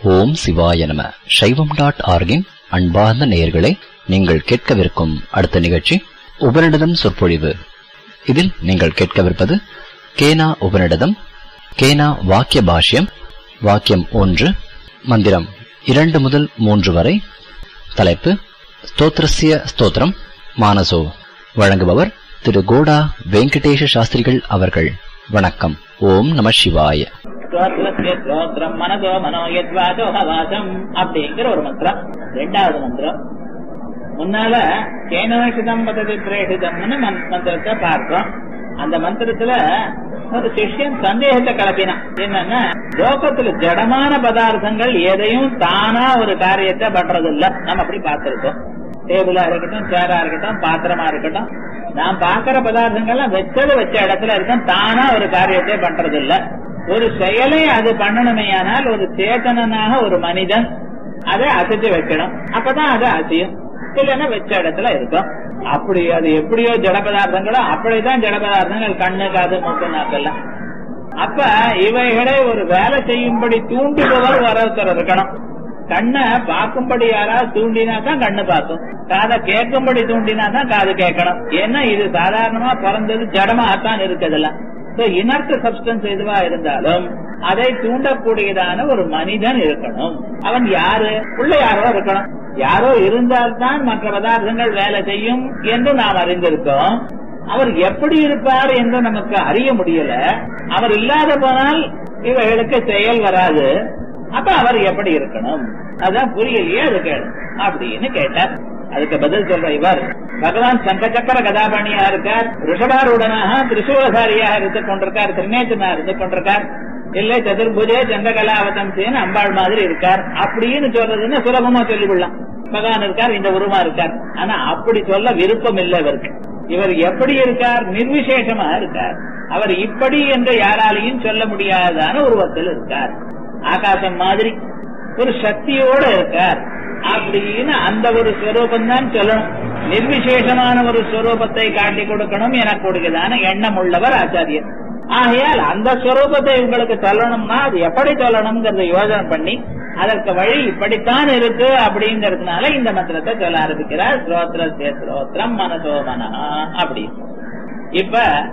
ஓம் சிவாய நம சைவம் டாட் ஆர்கின் அன்பார்ந்த நேயர்களே நீங்கள் கேட்கவிருக்கும் அடுத்த நிகழ்ச்சி உபனிடதம் சொற்பொழிவு இதில் நீங்கள் கேட்கவிருப்பது கேனா உபனிடதம் கேனா வாக்கிய பாஷ்யம் வாக்கியம் ஒன்று மந்திரம் இரண்டு முதல் மூன்று வரை தலைப்பு ஸ்தோத்திரஸ்ய ஸ்தோத்திரம் மானசோ வழங்குபவர் திரு கோடா வெங்கடேஷ சாஸ்திரிகள் அவர்கள் வணக்கம் ஓம் நம சிவாய ஸ்தோத்திரஸ்ய ஸ்தோத்திரம் மனதோ மனோ யத்வாதோ ஹவாசம் அப்படிங்கிற ஒரு மந்திரம் ரெண்டாவது மந்திரம் முன்னால கேனோஷிதம் பதவி பிரேஷிதம்னு மந்- மந்திரத்தை பார்த்தோம் அந்த மந்திரத்துல ஒரு சிஷ்யன் சந்தேகத்தை கலப்பினான் என்னன்னா லோகத்துல ஜடமான பதார்த்தங்கள் எதையும் தானா ஒரு காரியத்தை பண்றதில்ல நம்ம அப்படி பார்த்திருக்கோம் டேபிளா இருக்கட்டும் சேரா இருக்கட்டும் பாத்திரமா இருக்கட்டும் நான் பாக்குற பதார்த்தங்கள்லாம் வச்சது வச்ச இடத்துல இருக்கும் தானா ஒரு காரியத்தை பண்றது இல்ல ஒரு செயலை அது பண்ணணுமேயானால் ஒரு சேத்தனனாக ஒரு மனிதன் அதை அசைச்சு வைக்கணும் அப்பதான் அது அசையும் இல்லைன்னா வச்ச இடத்துல இருக்கும் அப்படி அது எப்படியோ ஜட பதார்த்தங்களோ அப்படிதான் ஜட பதார்த்தங்கள் கண்ணு காது மூக்கு நாக்கெல்லாம் அப்ப இவைகளை ஒரு வேலை செய்யும்படி தூண்டுபவர் ஒருத்தர் இருக்கணும் கண்ணை பார்க்கும்படி யாராவது தூண்டினா தான் கண்ணு பார்க்கும் காதை கேட்கும்படி தூண்டினா தான் காது கேட்கணும் ஏன்னா இது சாதாரணமா பிறந்தது ஜடமாகத்தான் இருக்குதுல்ல இனர்ட் சப்ஸ்டன்ஸ் எதுவா இருந்தாலும் அதை தூண்டக்கூடியதான ஒரு மனிதன் இருக்கணும் அவன் யாரு உள்ள யாரோ இருக்கணும் யாரோ இருந்தால்தான் மற்ற பதார்த்தங்கள் வேலை செய்யும் என்று நாம் அறிந்திருக்கோம் அவர் எப்படி இருப்பார் என்று நமக்கு அறிய முடியல அவர் இல்லாத போனால் இவைகளுக்கு செயல் வராது அப்ப அவர் எப்படி இருக்கணும் அதான் புரியலையே அது கேளு அப்படின்னு கேட்டார் அதுக்கு பதில் சொல்ற இவர் பகவான் சங்கச்சக்கர கதாபாணியா இருக்கார் ரிஷபாரூடனாக திரிசூலசாரியாக இருந்து கொண்டிருக்கார் திருநேச்சனா இருந்து கொண்டிருக்கார் இல்ல சதுர்புஜே சந்திரகலாவதம்சேன்னு அம்பாள் மாதிரி இருக்கார் அப்படின்னு சொல்றதுன்னு சுலபமா சொல்லிவிடலாம் பகவான் இருக்கார் இந்த உருவமா இருக்கார் ஆனா அப்படி சொல்ல விருப்பம் இல்லை இவருக்கு இவர் எப்படி இருக்கார் நிர்விசேஷமா இருக்கார் அவர் இப்படி என்று யாராலையும் சொல்ல முடியாதான உருவத்தில் இருக்கார் ஆகாசம் மாதிரி ஒரு சக்தியோட இருக்கார் அப்படின்னு அந்த ஒரு ஸ்வரூபம் தான் சொல்லணும் நிர்விசேஷமான ஒரு ஸ்வரூபத்தை காட்டி கொடுக்கணும் எனக்கூடியதான எண்ணம் உள்ளவர் ஆச்சாரியர் ஆகையால் அந்த ஸ்வரூபத்தை உங்களுக்கு சொல்லணும்னா அது எப்படி சொல்லணுங்கிறத யோசனை பண்ணி அதற்கு வழி இப்படித்தான் இருக்கு அப்படிங்கறதுனால இந்த மந்திரத்தை சொல்ல ஆரம்பிக்கிறார் ஸ்ரோத்ரஸ்ய ஸ்ரோத்ரம் மனசோ மனஹா அப்படி இப்ப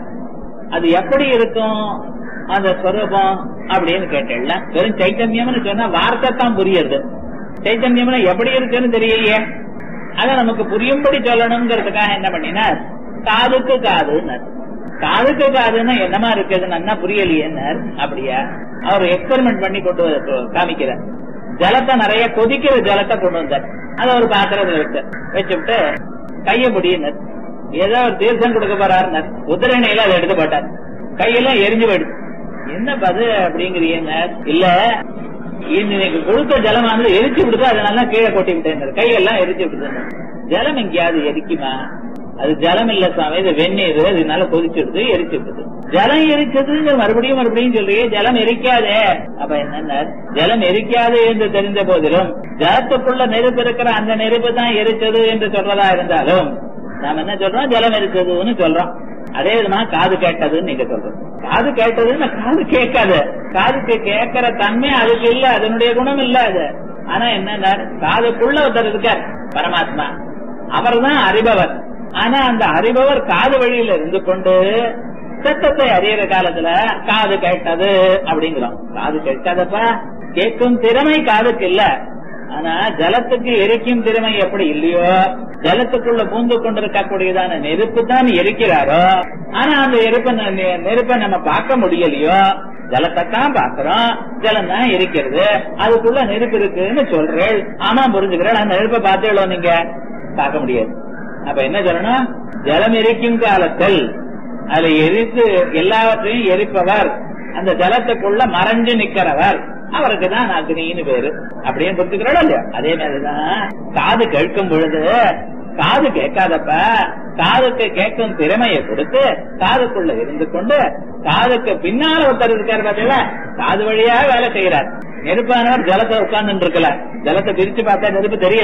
அது எப்படி இருக்கும் அந்த ஸ்வரூபம் அப்படின்னு கேட்டேன்ல வெறும் சைத்தன்யம்னு சொன்னா வார்த்தை தான் புரியுது சைத்தன்யம்னா எப்படி இருக்குன்னு தெரியலையே அத நமக்கு புரியும்படி சொல்லணுங்கிறதுக்காக என்ன பண்ணினார் காதுக்கு காதுன்னு காதுக்கு காதுன்னா என்னமா இருக்குது நல்லா புரியலையேன்னார் அப்படியா அவர் எக்ஸ்பெரிமெண்ட் பண்ணி கொண்டு வந்து காமிக்கிறார் ஜலத்தை நிறைய கொதிக்கிற ஜலத்தை கொண்டு வந்தார் அதை ஒரு பாத்திரத்துல வச்சு வச்சுட்டு கைய முடியினர் ஏதோ ஒரு தீர்த்தம் கொடுக்க போறாருனர் உத்திரணையில அதை எடுத்து போட்டார் கையெல்லாம் எரிஞ்சு போயிடுச்சு என்ன பது அப்படிங்கிறீங்க இல்ல இன்னைக்கு கொடுத்த ஜலமானது எரிச்சு விடுது அதனால கீழே கொட்டி விட்டேன் கையெல்லாம் எரிச்சு விடுது ஜலம் எங்கேயாவது எரிக்குமா அது ஜலம் இல்ல சாமி இது வெந்நீர் அதனால கொதிச்சுடுது எரிச்சு விடுது ஜலம் எரிச்சதுங்க மறுபடியும் மறுபடியும் சொல்றீங்க ஜலம் எரிக்காதே அப்ப என்ன ஜலம் எரிக்காது என்று தெரிந்த போதிலும் ஜலத்துக்குள்ள நெருப்பு இருக்கிற அந்த நெருப்பு தான் எரிச்சது என்று சொல்றதா இருந்தாலும் நாம என்ன சொல்றோம் ஜலம் எரிச்சதுன்னு சொல்றோம் அதே விதமா காது கேட்டதுன்னு நீங்க சொல்றோம் காது கேட்டதுன்னு காது கேட்காது காதுக்கு கேட்கிற தன்மை அதுக்கு இல்ல அதனுடைய குணம் இல்ல அது ஆனா என்ன காதுக்குள்ள ஒருத்தர் இருக்கார் பரமாத்மா அவர் தான் அறிபவர் ஆனா அந்த அறிபவர் காது வழியில இருந்து கொண்டு சத்தத்தை அறியற காலத்துல காது கேட்டது அப்படிங்கிறோம் காது கேட்காதப்பா கேட்கும் திறமை காதுக்கு இல்ல ஆனா ஜலத்துக்கு எரிக்கும் திறமை எப்படி இல்லையோ ஜலத்துக்குள்ள பூந்து கொண்டிருக்கக்கூடியதான நெருப்பு தான் எரிக்கிறாரோ ஆனா அந்த எருப்ப நெருப்பை நம்ம பார்க்க முடியலையோ ஜலத்தை தான் பாக்குறோம் ஜலம் தான் எரிக்கிறது அதுக்குள்ள நெருப்பு இருக்குன்னு சொல்றேன் ஆமா புரிஞ்சுக்கிறேன் அந்த நெருப்பை பார்த்தேளோ நீங்க பார்க்க முடியாது அப்ப என்ன சொல்லணும் ஜலம் எரிக்கும் காலத்தில் அதுல எரித்து எல்லாவற்றையும் எரிப்பவர் அந்த ஜலத்துக்குள்ள மறைஞ்சு நிக்கிறவர் அவருக்கு தான் அக்னின்னு பேரு அப்படின்னு புரிஞ்சுக்கிறோம் இல்லையா அதே மாதிரிதான் காது கேட்கும் பொழுது காது கேட்காதப்ப காதுக்கு கேட்கும் திறமையை கொடுத்து காதுக்குள்ள இருந்து கொண்டு காதுக்கு பின்னால ஒருத்தர் இருக்காரு பாத்தீங்களா காது வழியா வேலை செய்யறார் நெருப்பானவர் ஜலத்தை உட்கார்ந்து இருக்கல ஜலத்தை பிரிச்சு பார்த்தா நெருப்பு தெரியல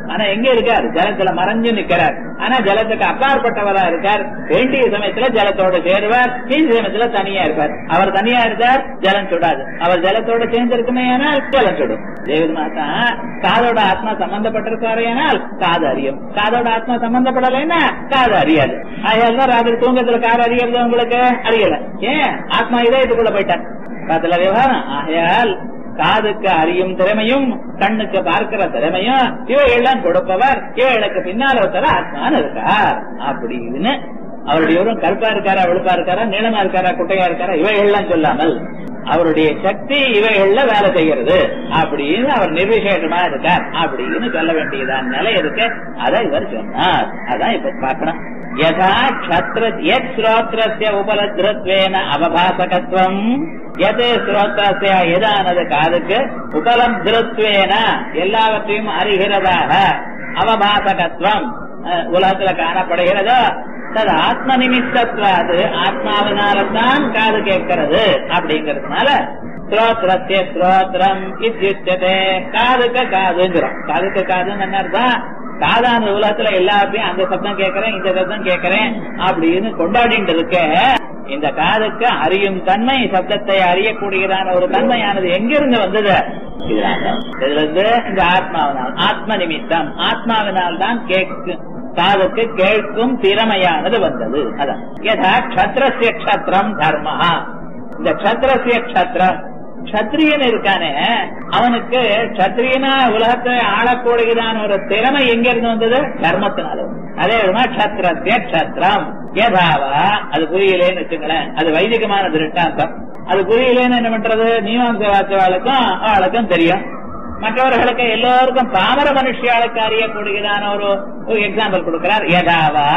ஆனா எங்க இருக்கார் ஜலத்துல மறைஞ்சு நிக்கிறார் ஆனா ஜலத்துக்கு அப்பாற்பட்டவரா இருக்கார் வேண்டிய சமயத்துல ஜலத்தோட சேருவார் மீதி சமயத்துல தனியா இருப்பார் அவர் தனியா இருந்தார் ஜலம் சுடாது அவர் ஜலத்தோட சேர்ந்திருக்குமே ஆனால் ஜலம் சுடும் தேவமாதா காதோட ஆத்மா சம்பந்தப்பட்டிருக்காரு ஆனால் காது அறியும் காதோட ஆத்மா சம்பந்தப்படலைன்னா காது அறியாது அதனால தான் ராத்திரி தூங்கத்துல காது அறியறது உங்களுக்கு அறியல ஏன் ஆத்மா இதயத்துக்குள்ள போயிட்டார் அதுல விவகாரம் ஆகையால் காதுக்கு அறியும் திறமையும் கண்ணுக்கு பார்க்கிற திறமையும் இவையெல்லாம் கொடுப்பவர் இவைகளுக்கு பின்னால் ஒருத்தர் ஆத்மான்னு இருக்கார் அப்படின்னு அவருடைய இவரும் கருப்பா இருக்காரா வெளுப்பா இருக்காரா நீளமா இருக்காரா குட்டையா இருக்காரா இவைகள்லாம் சொல்லாமல் அவருடைய சக்தி இவைகள்ல வேலை செய்கிறது அப்படின்னு அவர் நிர்விசேஷமா இருக்கார் அப்படின்னு சொல்ல வேண்டியதான் நிலை இருக்கு அதை இவர் சொன்னார் அதான் இப்ப பார்க்கணும் யதா க்ஷத்ர யத் ஸ்ரோத்ரஸ்ய உபலத்ரத்வேன அவபாசகத்துவம் எது ஸ்ரோத்ரஸ்ய எதானது காதுக்கு உபலப்திருத்வேன எல்லாவற்றையும் அறிகிறதாக அவபாசகத்துவம் அஹ், உலகத்துல காணப்படுகிறதோ தது ஆத்ம நிமித்தத்வாது ஆத்மாவினால்தான் காது கேட்கிறது அப்படிங்கறதுனால ஸ்ரோத்ரஸ்ய ஸ்ரோத்ரம் இத்தியுச்சதே காதுக்கு காதுங்கிறோம் காதுக்கு காதுன்னு என்ன அர்த்தம் காதான உலகத்துல எல்லாத்தையும் அந்த சத்தம் கேட்கறேன் இந்த சத்தம் கேட்கறேன் அப்படின்னு கொண்டாடிட்டு இருக்க இந்த காதுக்கு அறியும் தன்மை சப்தத்தை அறியக்கூடியதான ஒரு தன்மையானது எங்கிருந்து வந்தது இதனால இதுல இருந்து இந்த ஆத்மாவினால் ஆத்ம நிமித்தம் ஆத்மாவினால் தான் கேட்கு காதுக்கு கேட்கும் திறமையானது வந்தது அதான் யதா க்ஷத்ரஸ்ய க்ஷத்ரம் தர்மஹா இந்த க்ஷத்ரஸ்ய க்ஷத்ரம் க்ஷத்ரியன் இருக்கானே அவனுக்கு க்ஷத்ரியனா உலகத்தை ஆளக்கூடியதான ஒரு திறமை எங்க இருந்து வந்தது தர்மத்தினால வந்தது. அதே விதமா க்ஷத்ரஸ்ய க்ஷத்ரம் ஏதாவா அது புரியலேன்னு வச்சுங்களேன் அது வைதிகமான திருட்டாந்தம் அது புரியலேன்னு என்ன பண்றது மீமாம்ச வாசவாளுக்கும் அவளுக்கும் தெரியும் மற்றவர்களுக்கு எல்லோருக்கும் பாமர மனுஷியாளுக்கு அறியக்கூடியதான ஒரு ஒரு எக்ஸாம்பிள் கொடுக்கிறார் யதாவா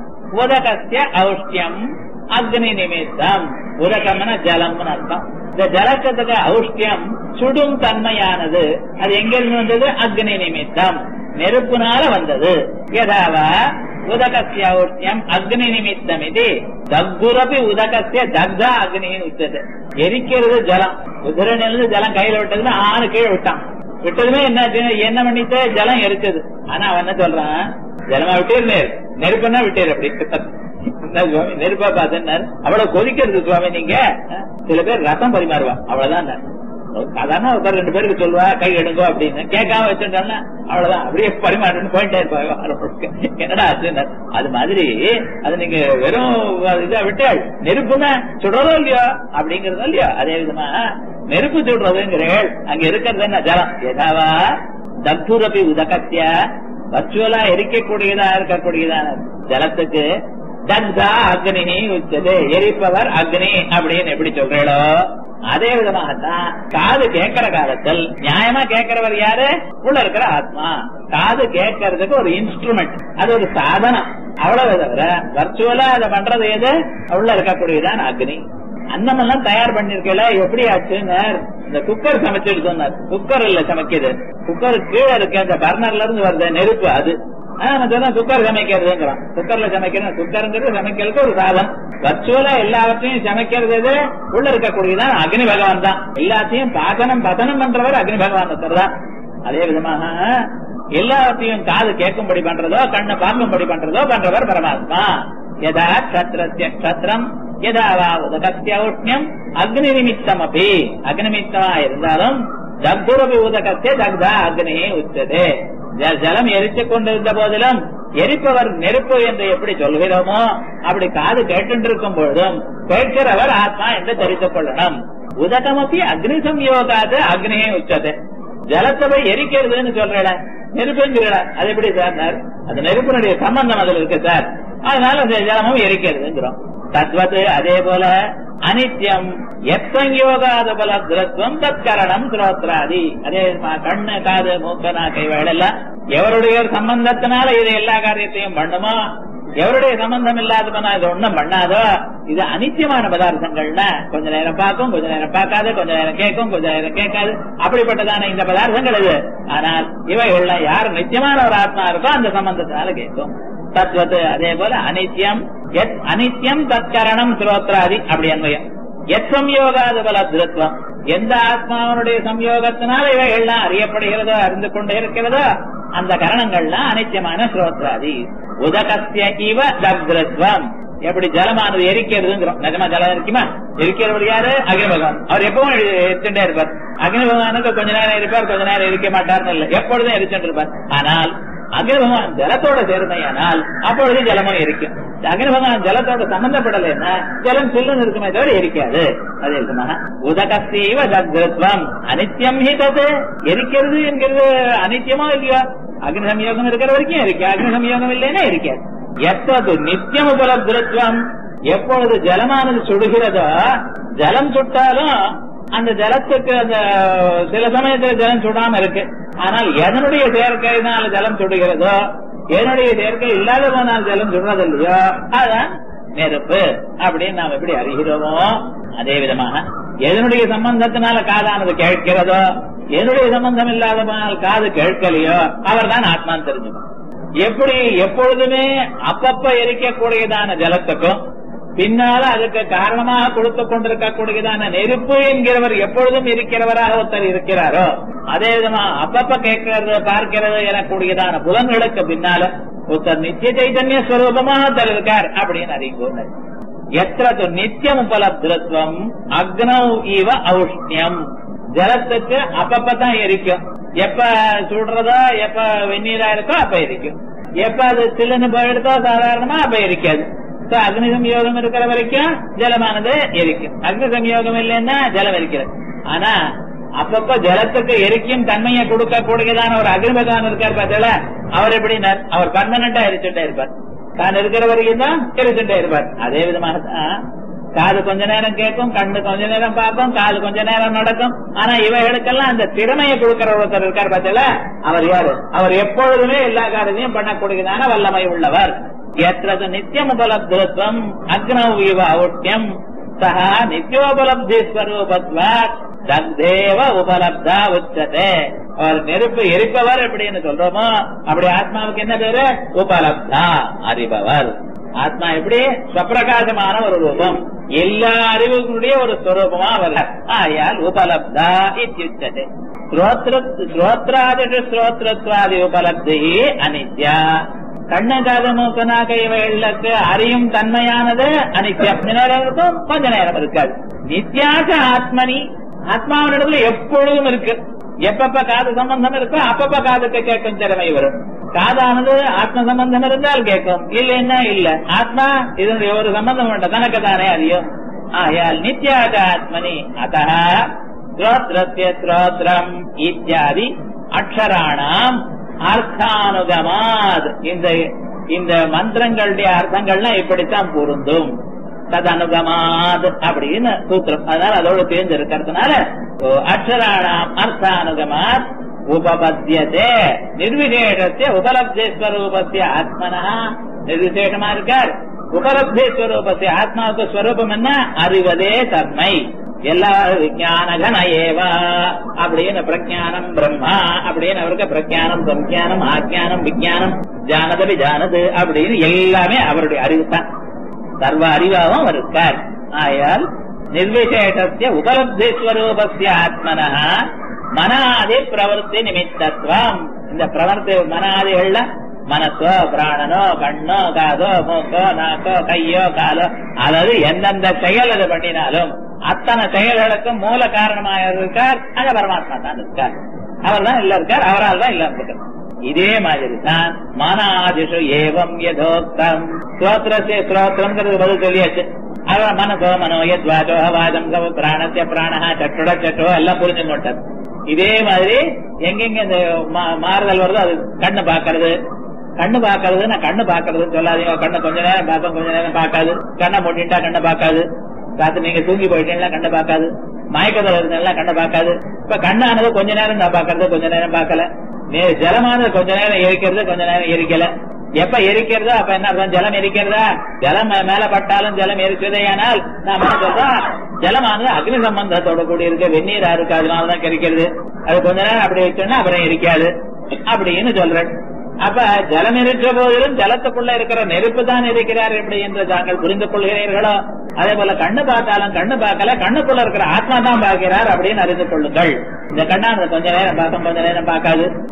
உதகஸ்ய ஔஷ்டியம் அக்னி நிமித்தம் உதகம்னா ஜலம்னு அர்த்தம் இந்த ஜலக்கத்துக்கு ஔஷ்டியம் சுடும் தன்மையானது அது எங்கிருந்து வந்தது அக்னி நிமித்தம் நெருப்புனால வந்தது யதாவா உதகஸ்ய ஔஷ்டியம் அக்னி நிமித்தம் இது தக்குரபி உதகஸ்ய தக்தா அக்னின்னு உச்சது எரிக்கிறது ஜலம் குதிரனிலிருந்து ஜலம் கையில விட்டதுன்னு ஆணு கீழே விட்டான் விட்டதுமே என்ன என்ன பண்ணிட்டு ஜலம் எரிச்சது ஆனா அவன் என்ன சொல்றான் ஜலமா விட்டீர் நெருப்புன்னா விட்டீர் அப்படி என்ன சுவாமி நெருப்பா பார்த்தேன்னாரு அவ்வளவு கொதிக்கிறது சுவாமி நீங்க அஹ், சில பேர் ரசம் பரிமாறுவா அவ்வளவுதான் சாதாரண ஒரு ரெண்டு பேருக்கு சொல்லுவா கை எடுங்கோ அப்படின்னு கேட்காம வச்சுட்டோம்னா அவ்வளவுதான் அப்படியே பரிமாறணும் போயிட்டே இருப்பாங்க என்னடா ஆச்சுன்னு அது மாதிரி அது நீங்க வெறும் இதா விட்டாள் நெருப்புன்னா சுடுறதோ இல்லையோ அப்படிங்கறதோ இல்லையோ அதே விதமா நெருப்பு சுடுறதுங்கிறேள் அங்க இருக்கிறது என்ன ஜலம் ஏதாவா தத்துரபி உதகத்திய வர்ச்சுவலா எரிக்கக்கூடியதா இருக்கக்கூடியதான ஜலத்துக்கு தக்தா அக்னி உச்சது எரிப்பவர் அக்னி அப்படின்னு எப்படி சொல்றீங்களோ அதே விதமாகத்தான் காது கேட்கிற காலத்தில் நியாயமா கேட்கிறவர் யாரு உள்ள இருக்கிற ஆத்மா காது கேட்கறதுக்கு ஒரு இன்ஸ்ட்ருமெண்ட் அது ஒரு சாதனம் அவ்வளவு தவிர வர்ச்சுவலா அதை பண்றது எது உள்ள இருக்கக்கூடியதான் அக்னி அன்னமெல்லாம் தயார் பண்ணிருக்கல எப்படி ஆச்சுன்னு இந்த குக்கர் சமைச்சிட்டு சொன்னார் குக்கர் இல்ல சமைக்குது குக்கர் கீழே இருக்க அந்த பர்னர்ல இருந்து வருது நெருப்பு அது ஆனா நம்ம சொன்னா குக்கர் சமைக்கிறதுங்கிறோம் குக்கர்ல சமைக்கிறது குக்கருங்கிறது சமைக்கிறதுக்கு ஒரு சாதனம் வர்ச்சுவலா எல்லாவற்றையும் சமைக்கிறது எது உள்ள இருக்கக்கூடியதான் அக்னி பகவான் தான் எல்லாத்தையும் பாசனம் பதனம் பண்றவர் அக்னி பகவான் ஒருத்தர் தான் அதே விதமாக எல்லாத்தையும் காது கேட்கும்படி பண்றதோ கண்ணை பார்க்கும்படி பண்றதோ பண்றவர் பரமாத்மா யதா க்ஷத்ரஸ்ய க்ஷத்ரம் யதா வா உதகஸ்ய உஷ்ணியம் அக்னி நிமித்தம் அப்படி அக்னிமித்தமா இருந்தாலும் தக்துரபி உதகஸ்ய தக்தா அக்னி உச்சதே ஜ- ஜலம் எரித்துக் கொண்டிருந்த போதிலும் எரிப்பவர் நெருப்பு என்று எப்படி சொல்கிறோமோ அப்படி காது கேட்டுருக்கும் பொழுதும் கேட்கிறவர் ஆத்மா என்று தெரிந்து கொள்ளணும் உதகமப்பி அக்னி சம்யோகாது அக்னியே உச்சது ஜலத்தை போய் எரிக்கிறதுன்னு சொல்றேன் நெருப்புங்கிறா அது எப்படி சார் அது நெருப்பினுடைய சம்பந்தம் அதுல இருக்கு சார் அதனால அந்த ஜலமும் எரிக்கிறதுங்கிறோம் தத்வத்து அதே போல அனித்யம் எத்தங்கயோகாத பல திரத்துவம் தற்கரணம் ஸ்ரோத்ராதி அதே ம- கண்ணு காது மூக்க நாக்கை வேடெல்லாம் எவருடைய சம்பந்தத்தினால இது எல்லா காரியத்தையும் பண்ணுமோ எவருடைய சம்பந்தம் இல்லாதவனா இது ஒண்ணும் பண்ணாதோ இது அனித்தியமான பதார்த்தங்கள்னா கொஞ்ச நேரம் பார்க்கும் கொஞ்ச நேரம் பார்க்காது கொஞ்ச நேரம் கேட்கும் கொஞ்ச நேரம் கேட்காது அப்படிப்பட்டதான இந்த பதார்த்தங்கள் இது ஆனால் இவைகள்லாம் யார் நித்தியமான ஒரு ஆத்மா இருக்கோ அந்த சம்பந்தத்தினால கேட்கும் தத்வத்து அதே போல அனித்யம் எத் அனித்யம் தற்கரணம் ஸ்ரோத்ராதி அப்படி அன்வயம் எத் சம்யோகாத பல திருத்வம் எந்த ஆத்மாவனுடைய சம்யோகத்தினால இவைகள்லாம் அறியப்படுகிறதோ அறிந்து கொண்டே இருக்கிறதோ அந்த கரணங்கள்லாம் அனித்தியமான ஸ்ரோத்ராதி உதகஸ்ய இவ தக்ரத்வம் எப்படி ஜலமானது எரிக்கிறதுங்கிறோம் நிஜமா ஜலம் எரிக்குமா எரிக்கிறவர் யாரு அக்னி பகவான் அவர் எப்பவும் எரிச்சுட்டே இருப்பார் அக்னி பகவானுக்கு கொஞ்ச நேரம் இருப்பார் கொஞ்ச நேரம் எரிக்க மாட்டார்னு இல்லை எப்பொழுதும் எரிச்சுட்டு இருப்பார் ஆனால் அக்னி பகவான் ஜலத்தோட சேர்மையானால் அப்பொழுது ஜலமும் எரிக்கும் அக்னி பகவான் ஜலத்தோட சம்பந்தப்படலைன்னா ஜலம் சில்லுன்னு இருக்குமே தவிர எரிக்காது அது இருக்குமா உதகஸ்தீவ தத்வம் அனித்யம் ஹி தது எரிக்கிறது என்கிறது அனித்தியமோ இல்லையோ அக்னி சம்யோகம் இருக்கிற வரைக்கும் இருக்கு அக்னி சம்யோகம் இல்லைன்னா இருக்காது எப்போது நித்தியம் உபலப்திருத்துவம் எப்பொழுது ஜலமானது சுடுகிறதோ ஜலம் சுட்டாலும் அந்த ஜலத்துக்கு அந்த சில சமயத்துல ஜலம் சுடாம இருக்கு ஆனால் எதனுடைய சேர்க்கையினால் ஜலம் சுடுகிறதோ எதனுடைய சேர்க்கை இல்லாத போனால் ஜலம் சுடுறது இல்லையோ அதான் நெருப்பு அப்படின்னு நாம் எப்படி அறிகிறோமோ அதே விதமாக எதனுடைய சம்பந்தத்தினால காதானது கேட்கிறதோ எதனுடைய சம்பந்தம் இல்லாத போனால் காது கேட்கலையோ அவர் தான் ஆத்மான்னு தெரிஞ்சுக்கணும் எப்படி எப்பொழுதுமே அப்பப்ப எரிக்கக்கூடியதான ஜலத்துக்கும் பின்னால அதுக்கு காரணமாக கொடுத்து கொண்டிருக்கக்கூடியதான நெருப்பு என்கிறவர் எப்பொழுதும் இருக்கிறவராக ஒருத்தர் இருக்கிறாரோ அதே விதமா அப்பப்ப கேட்கிறது பார்க்கிறது எனக்கூடியதான புலன்களுக்கு பின்னால ஒருத்தர் நித்திய சைதன்ய ஸ்வரூபமாக ஒருத்தர் இருக்கார் அப்படின்னு அறிந்து எத்திர நித்தியம் உபலப்திருத்வம் அக்னவ் இவ ஔஷ்ணியம் ஜலத்துக்கு அப்பப்பதான் எரிக்கும் எப்ப சுடுறதோ எப்ப வெந்நீரா இருக்கோ அப்ப எரிக்கும் எப்ப அது சில்லுன்னு போயிடுதோ சாதாரணமா அப்ப எரிக்காது அக்னி சம்யோகம் இருக்கிற வரைக்கும் ஜலமானது எரிக்கும் அக்னி சம்யோகம் இல்லைன்னா ஜலம் எரிக்கிறது ஆனா அப்பப்ப ஜலத்துக்கு எரிக்கும் தன்மையை கொடுக்க கூடியதான ஒரு அக்னி பகவான் இருக்கார் பார்த்தல அவர் எப்படி அவர் பர்மனண்டா எரிச்சுட்டே இருப்பார் தான் இருக்கிற வரைக்கும் தான் எரிச்சுட்டே இருப்பார் அதே விதமாக தான் காது கொஞ்ச நேரம் கேட்கும் கண்ணு கொஞ்ச நேரம் பார்க்கும் காது கொஞ்ச நேரம் நடக்கும் ஆனா இவைகளுக்கெல்லாம் அந்த திறமையை கொடுக்கிற ஒருத்தர் இருக்கார் பார்த்தல அவர் யாரு அவர் எப்பொழுதுமே எல்லா காரியத்தையும் பண்ணக்கூடியதான வல்லமை உள்ளவர் எத்தது நித்தியம் உபலப்திருத்தம் அக்னவ் இவ ஔட்யம் சஹா நித்தியோபலப்தி ஸ்வரூபத்வாத் தத்தேவ உபலப்தா உச்சதே அவர் நெருப்பு எரிப்பவர் அப்படின்னு சொல்றோமோ அப்படி ஆத்மாவுக்கு என்ன பேரு உபலப்தா அறிபவர் ஆத்மா எப்படி ஸ்வப்பிரகாசமான ஒரு ரூபம் எல்லா அறிவுகளுடைய ஒரு ஸ்வரூபமா அவர் ஆயால் உபலப்தா இத்தியுச்சதே ஸ்ரோத்ராதிஷு ஸ்ரோத்ரத்வாதி உபலப்தி அனித்யா கண்ணு காது மூக்கு நாக்கு இவைகளுக்கு அறியும் தன்மையானது அனித்யம் நேரம் இருக்கும் கொஞ்ச நேரம் இருக்காது நித்யாக ஆத்மனி ஆத்மாவினிடத்துல எப்பொழுதும் இருக்கு எப்பப்ப காது சம்பந்தம் இருக்கோ அப்பப்ப காதுக்கு கேட்கும் திறமை வரும் காதானது ஆத்ம சம்பந்தம் இருந்தால் கேட்கும் இல்லைன்னா இல்ல ஆத்மா இதனுடைய ஒரு சம்பந்தம் உண்டு தனக்கு தானே அறியும் ஆயால் நித்யாக ஆத்மனி அத்த ஸ்ரோத்ரஸ்ய ஸ்ரோத்ரம் இத்தியாதி அக்ஷராணாம் அர்த்தானுகமாத் இந்த இந்த மந்திரங்களுடைய அர்த்தங்கள்லாம் இப்படித்தான் பொருந்தும் ததனுகமாத் அப்படின்னு சூத்திரம் அதனால அதோட சேர்ந்து இருக்கிறதுனால அக்ஷராணாம் அர்த்தானுகமாத் உபபத்தியதே நிர்விசேஷத்தை உபலப்தி ஸ்வரூபத்திய ஆத்மனா நிர்விசேஷமா இருக்கார் உபலப்தி ஸ்வரூபத்திய ஆத்மாவுக்கு ஸ்வரூபம் என்ன அறிவதே தன்மை எல்லா விஜானகன ஏவா அப்படின்னு பிரஜானம் பிரம்மா அப்படின்னு அவருக்கு பிரஜானம் சம்ஞானம் ஆஜானம் விஜயானம் ஜானதபி ஜானது அப்படின்னு எல்லாமே அவருடைய அறிவு தான் சர்வ அறிவாகவும் அவர் இருக்கார் ஆயால் நிர்விசேஷத்திய உபலப்தி ஸ்வரூபத்திய ஆத்மனா மனாதி பிரவருத்தி நிமித்தத்துவம் இந்த பிரவர்த்தி மனாதிகள்ல மனசோ பிராணனோ கண்ணோ காதோ மூக்கோ நாக்கோ கையோ காலோ அதாவது எந்தெந்த செயல் அது பண்ணினாலும் அத்தனை செயல்களுக்கும் மூல காரணமாக இருக்கார் அங்க பரமாத்மா தான் இருக்கார் அவர் தான் இல்ல இருக்கார் அவரால் தான் இல்ல இருக்கார் இதே மாதிரி தான் மனாதிஷு ஏவம் யதோக்தம் ஸ்ரோத்ரஸ்ய ஸ்ரோத்ரம்ங்கிறது பதில் சொல்லியாச்சு அவர் மனசோ மனோ யத்வாச்சோ வாதம் கவ பிராணத்திய பிராணஹா சட்டுட சட்டோ எல்லாம் புரிஞ்சு கொண்டது இதே மாதிரி எங்கெங்க இந்த மாறுதல் வருதோ அது கண்ணு பாக்குறது கண்ணு பாக்குறது நான் கண்ணு பாக்குறதுன்னு சொல்லாதீங்க கண்ணை கொஞ்ச நேரம் பார்ப்பேன் கொஞ்ச நேரம் பார்க்காது கண்ணை மூட்டிட்டா கண்ணை பார்க்காது ராத்திரி நீங்க தூங்கி போயிட்டீங்களா கண்ணை பார்க்காது மயக்கத்தில் இருந்தெல்லாம் கண்ணை பார்க்காது இப்ப கண்ணானது கொஞ்ச நேரம் நான் பாக்குறது கொஞ்ச நேரம் பார்க்கல ஜலமானது கொஞ்ச நேரம் எரிக்கிறது கொஞ்ச நேரம் எரிக்கல எப்ப எரிக்கிறதோ அப்ப என்ன அர்த்தம் ஜலம் எரிக்கிறதா ஜலம் மேல பட்டாலும் ஜலம் எரிக்கிறதே ஆனால் நாம என்ன சொல்றோம் ஜலமானது அக்னி சம்பந்தத்தோட கூடி இருக்க வெந்நீரா இருக்கு அதனாலதான் கிடைக்கிறது அது கொஞ்ச நேரம் அப்படி வச்சோம்னா அப்புறம் எரிக்காது அப்படின்னு சொல்றேன் அப்ப ஜலம் இருக்கிற போதிலும் ஜலத்துக்குள்ள இருக்கிற நெருப்பு தான் இருக்கிறார் எப்படி என்று தாங்கள் புரிந்து கொள்கிறீர்களோ அதே போல கண்ணு பார்த்தாலும் கண்ணு பார்க்கல கண்ணுக்குள்ள இருக்கிற ஆத்மா தான் பார்க்கிறார் அப்படின்னு அறிந்து கொள்ளுங்கள் இந்த கண்ணானது கொஞ்ச நேரம் பார்க்கும் கொஞ்ச நேரம் பார்க்காது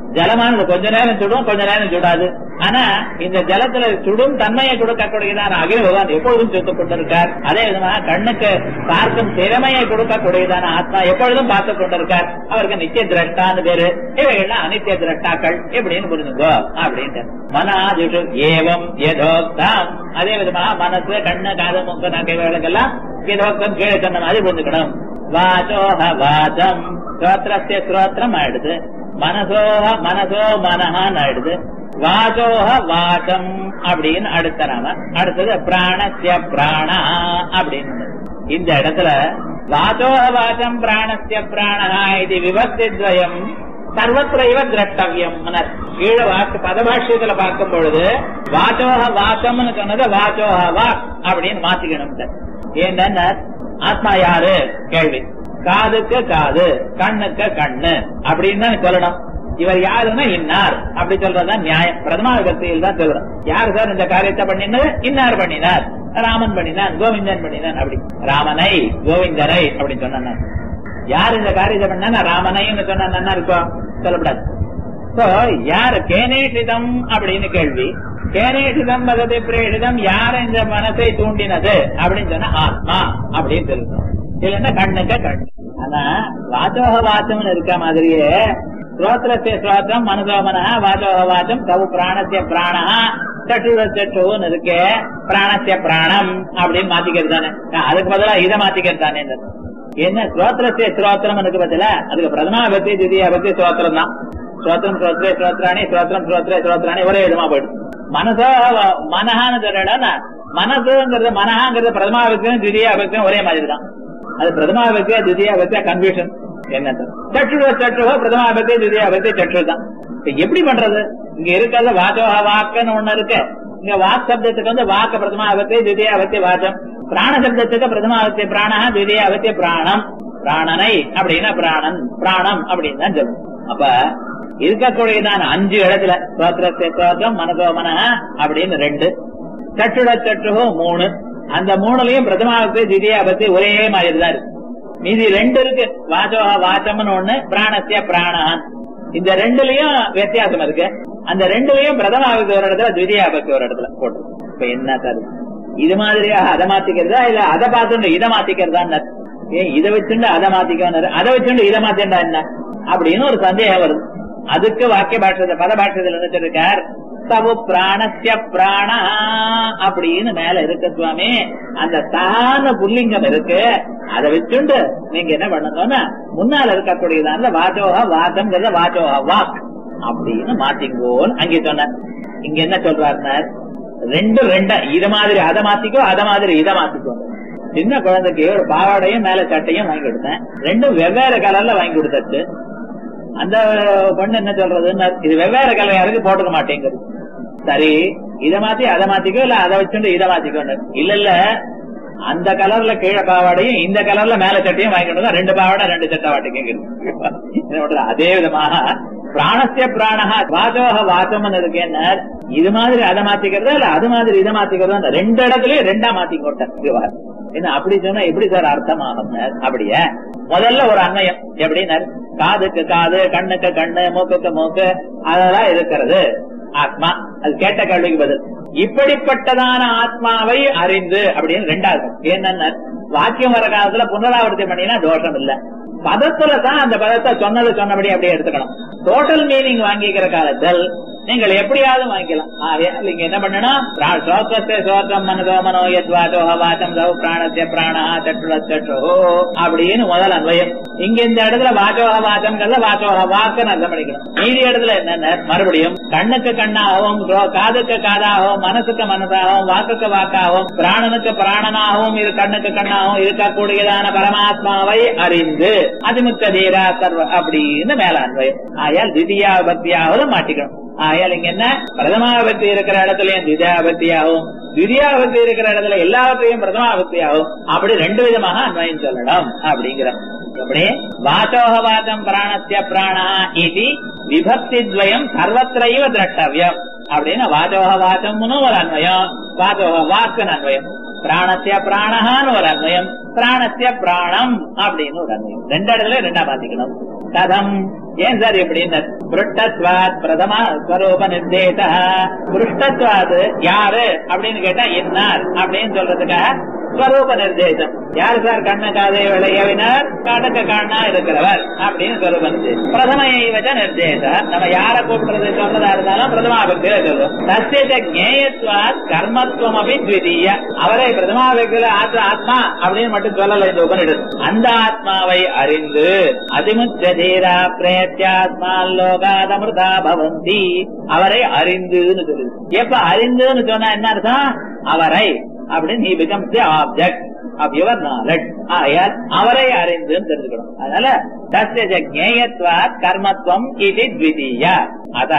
ஜலமானது கொஞ்ச நேரம் சுடும் கொஞ்ச நேரம் சுடாது ஆனா இந்த ஜலத்துல சுடும் தன்மையை கொடுக்கக்கூடியதான அகில பகவான் எப்பொழுதும் சுட்டுக் கொண்டிருக்கார் அதே விதமாக கண்ணுக்கு பார்க்கும் திறமையை கொடுக்கக்கூடியதான ஆத்மா எப்பொழுதும் பார்த்து கொண்டிருக்கார் அவருக்கு நித்திய திரஷ்டான்னு பேரு இவைகள்லாம் அனித்திய திரஷ்டாக்கள் எப்படின்னு புரிஞ்சுக்கோ அப்படின்ட்டு மனாதிஷு ஏவம் யதோக்தம் அதே விதமாக மனசு கண்ணு காது மூக்கு நகை இவைகளுக்கெல்லாம் யதோக்தம் கீழே சொன்ன மாதிரி புரிஞ்சுக்கணும் வாச்சோஹ வாச்சம் ஸ்ரோத்திரஸ்ய ஸ்ரோத்திரம் ஆயிடுது மனசோஹ மனசோ மனஹான்னு ஆயிடுது வாச்சோஹ வாச்சம் அப்படின்னு அடுத்த நாம அடுத்தது பிராணஸ்ய பிராணா அப்படின்னு இந்த இடத்துல வாச்சோஹ வாச்சம் பிராணஸ்ய பிராணா இது விபக்தித்வயம் சர்வத்திர இவ திரஷ்டவியம் கீழ வாக்கு பதபாஷ்யத்துல பார்க்கும் பொழுது வாச்சோஹ வாச்சம்னு சொன்னது வாச்சோஹ வாக் அப்படின்னு மாத்திக்கணும் ஏன்னா ஆத்மா யாரு கேள்வி காதுக்கு காது கண்ணுக்கு கண்ணு அப்படின்னு தான் சொல்லணும் இவர் யாருன்னா இன்னார் அப்படி சொல்றதுதான் நியாயம் பிரதமா விபக்தியில் தான் சொல்றோம் யார் சார் இந்த காரியத்தை பண்ணினது இன்னார் பண்ணினார் ராமன் பண்ணினான் கோவிந்தன் பண்ணினான் அப்படி ராமனை கோவிந்தரை அப்படின்னு சொன்ன யார் இந்த காரியத்தை பண்ணா ராமனைன்னு சொன்னா நல்லா இருக்கும் சொல்லப்படாது சோ யார் கேனேஷிதம் அப்படின்னு கேள்வி கேனேஷிதம் பகதி பிரேஷிதம் யார் இந்த மனசை தூண்டினது அப்படின்னு சொன்னா ஆத்மா அப்படின்னு சொல்லணும் இல்லைன்னா கண்ணுக்க கண் ஆனா வாச்சோக வாச்சம்னு இருக்க மாதிரியே ஸ்ரோத்திரத்திய ஸ்ரோத்திரம் மனசோமன வாச்சோக வாச்சம் கவு பிராணத்திய பிராணா சட்டுர சட்டுன்னு இருக்கே பிராணத்திய பிராணம் அப்படின்னு மாத்திக்கிறது தானே அதுக்கு பதிலா இதை மாத்திக்கிறது தானே என்ன ஸ்ரோத்திரத்திய ஸ்ரோத்திரம் இருக்கு பதிலா அதுக்கு பிரதமா பத்தி திதியா பத்தி ஸ்ரோத்திரம் தான் ஸ்ரோத்திரம் ஸ்ரோத்ரே ஸ்ரோத்ராணி ஸ்ரோத்திரம் ஸ்ரோத்ரே ஸ்ரோத்ராணி ஒரே விதமா போயிடும் மனசோ மனஹான்னு சொல்றா மனசுங்கிறது மனஹாங்கிறது பிரதமா பக்தியும் திதியா பக்தியும் ஒரே மாதிரி தான் அது பிரதமா பக்தியா திதியா பக்தியா கன்ஃபியூஷன் என்ன சற்றுவ சற்றுவ பிரதமா பக்தி திதியா பக்தி சற்று தான் எப்படி பண்றது இங்க இருக்கிறது வாச்சோஹ வாக்குன்னு ஒண்ணு இருக்கு இங்க வாக் சப்தத்துக்கு வந்து வாக்கு பிரதமா பக்தி திதியா பக்தி வாச்சம் பிராண சப்தத்துக்கு பிரதமா பக்தி பிராணா திதியா பக்தி பிராணம் பிராணனை அப்படின்னா பிராணன் பிராணம் அப்படின்னு தான் சொல்லணும் அப்ப இருக்கக்கூடியதான அஞ்சு இடத்துல ஸ்தோத்திரத்தை ஸ்தோத்திரம் மனசோமன அப்படின்னு ரெண்டு சற்றுட சற்றுகோ மூணு அந்த மூணுலயும் பிரதமாவுக்கு திதியா பத்தி ஒரே மாதிரி தான் இருக்கு மீதி ரெண்டு இருக்கு வாசோக வாசம்னு ஒண்ணு பிராணசிய பிராணான் இந்த ரெண்டுலயும் வித்தியாசம் இருக்கு அந்த ரெண்டுலயும் பிரதமாவுக்கு ஒரு இடத்துல திதியாபத்து ஒரு இடத்துல போட்டு இப்ப என்ன சார் இது மாதிரியா அதை மாத்திக்கிறதா இல்ல அதை பார்த்துட்டு இதை மாத்திக்கிறதா ஏன் இதை வச்சுட்டு அதை மாத்திக்க அதை வச்சுட்டு இதை மாத்திண்டா என்ன அப்படின்னு ஒரு சந்தேகம் வருது அதுக்கு வாக்கிய பாஷத பத பாஷத்தில் என்ன சொல்லிருக்கார் தவு பிராணசிய பிராணா அப்படின்னு மேல இருக்கு சுவாமி அந்த தான புல்லிங்கம் இருக்கு அதை வச்சுண்டு நீங்க என்ன பண்ணணும்னா முன்னால இருக்கக்கூடியதான வாச்சோக வாச்சம்ங்கிறத வாச்சோக வாக் அப்படின்னு மாத்திங்கோன்னு அங்கே சொன்னார் இங்க என்ன சொல்றாருனார் ரெண்டு ரெண்டா இத மாதிரி அதை மாத்திக்கோ அத மாதிரி இதை மாத்திக்கோ சின்ன குழந்தைக்கு ஒரு பாவாடையும் மேல சட்டையும் வாங்கி கொடுத்தேன் ரெண்டும் வெவ்வேறு கலர்ல வாங்கி கொடுத்தாச்சு அந்த பொண்ணு என்ன சொல்றதுன்னு இது வெவ்வேறு கலர் யாருக்கு போட்டுக்க மாட்டேங்குது சரி இத மாத்தி அதை மாத்திக்கோ இல்ல அதை வச்சுட்டு இதை மாத்திக்கோ இல்ல இல்ல அந்த கலர்ல கீழே பாவாடையும் இந்த கலர்ல மேல சட்டையும் வாங்கிட்டு ரெண்டு பாவாடை ரெண்டு சட்டை வாட்டிக்கு அதே விதமாக பிராணசிய பிராணஹா வாசோக வாசம் இருக்கேன்னு இது மாதிரி அதை மாத்திக்கிறதா இல்ல அது மாதிரி இதை மாத்திக்கிறதா ரெண்டு இடத்துலயும் ரெண்டா மாத்திக்கோட்டார் என்ன அப்படி சொன்னா எப்படி சார் அர்த்தமாகும் அப்படியே முதல்ல ஒரு அன்வயம் எப்படின்னா காதுக்கு காது கண்ணுக்கு கண்ணு மூக்குக்கு மூக்கு அதெல்லாம் இருக்கிறது ஆத்மா அது கேட்ட கேள்விக்கு பதில் இப்படிப்பட்டதான ஆத்மாவை அறிந்து அப்படின்னு ரெண்டாவது என்னன்னா வாக்கியம் வர காலத்துல புனராவர்த்தி பண்ணினா தோஷம் இல்ல பதத்துல தான் அந்த பதத்தை சொன்னது சொன்னபடி அப்படியே எடுத்துக்கணும் டோட்டல் மீனிங் வாங்கிக்கிற காலத்தில் நீங்கள் எப்படியாவது வாங்கிக்கலாம் ஆகையால் நீங்க என்ன பண்ணணும் சோத்திரத்தை சோத்திரம் மனதோ மனோ யத்வாதோ வாச்சம் தவ பிராணத்திய பிராணா சற்றுல சற்றோ அப்படின்னு முதல் அன்வயம் இங்க இந்த இடத்துல வாச்சோக வாச்சம்ங்கிறத வாச்சோக வாக்குன்னு அர்த்தம் பண்ணிக்கணும் மீதி இடத்துல என்னென்ன மறுபடியும் கண்ணுக்கு கண்ணாகவும் காதுக்கு காதாகவும் மனசுக்கு மனசாகவும் வாக்குக்கு வாக்காகவும் பிராணனுக்கு பிராணனாகவும் இரு கண்ணுக்கு கண்ணாகவும் இருக்கக்கூடியதான பரமாத்மாவை அறிந்து அதிமுத்த தீரா சர்வ அப்படின்னு மேல அன்வயம் ஆயால் திதியா பக்தியாவது மாட்டிக்கணும் ஆயால் இங்க என்ன பிரதமாபக்தி இருக்கிற இடத்துலயும் திதியாபக்தியாகும் திதியாபக்தி இருக்கிற இடத்துல எல்லாவற்றையும் பிரதமாபக்தியாகும் அப்படி ரெண்டு விதமாக அன்வயம் சொல்லணும் அப்படிங்கிற எப்படி வாச்சோகவாதம் பிராணசிய பிராணா இது விபக்தி துவயம் சர்வத்திரைவ திரட்டவியம் அப்படின்னு வாச்சோக வாச்சம்னு ஒரு அன்வயம் வாச்சோக வாக்குன்னு அன்வயம் பிராணசிய பிராணஹான்னு ஒரு அன்வயம் பிராணசிய பிராணம் அப்படின்னு ஒரு அன்வயம் ரெண்டு இடத்துல ரெண்டா பாத்திக்கணும் கதம் ஏன் சார் எப்படின்னு புருஷ்டத்வாத் பிரதமா ஸ்வரூப நிர்தேச புருஷ்டத்வாத் யாரு அப்படின்னு கேட்டா என்னார் அப்படின்னு சொல்றதுக்காக ஸ்வரூப நிர்தேசம் யார் சார் கண்ண காதை விளையவினார் கடக்க கண்ணா இருக்கிறவர் அப்படின்னு ஸ்வரூப நிர்தேசம் பிரதம வச்ச நிர்தேச நம்ம யார கூப்பிடுறது சொல்றதா இருந்தாலும் பிரதமாபக்தியில சொல்லுவோம் சத்தியத ஜேயத்வாத் கர்மத்துவம் அப்படி த்விதீய அவரை பிரதமாபக்தியில ஆத்மா ஆத்மா அப்படின்னு மட்டும் சொல்லல இந்த உபனிடம் அந்த ஆத்மாவை அறிந்து அதிமுச்சதீரா பிரேத்தியாத்மா லோகாதமிருதா பவந்தி அவரை அறிந்துன்னு சொல்லுது எப்ப அறிந்துன்னு சொன்னா என்ன அர்த்தம் அவரை அப்படின்னு he becomes the object of your knowledge ஆயால் அவரை அறிந்து தெரிஞ்சுக்கணும் அதனால தஸ்ய ஜேயத்வாத் கர்மத்துவம் இது த்விதீய அத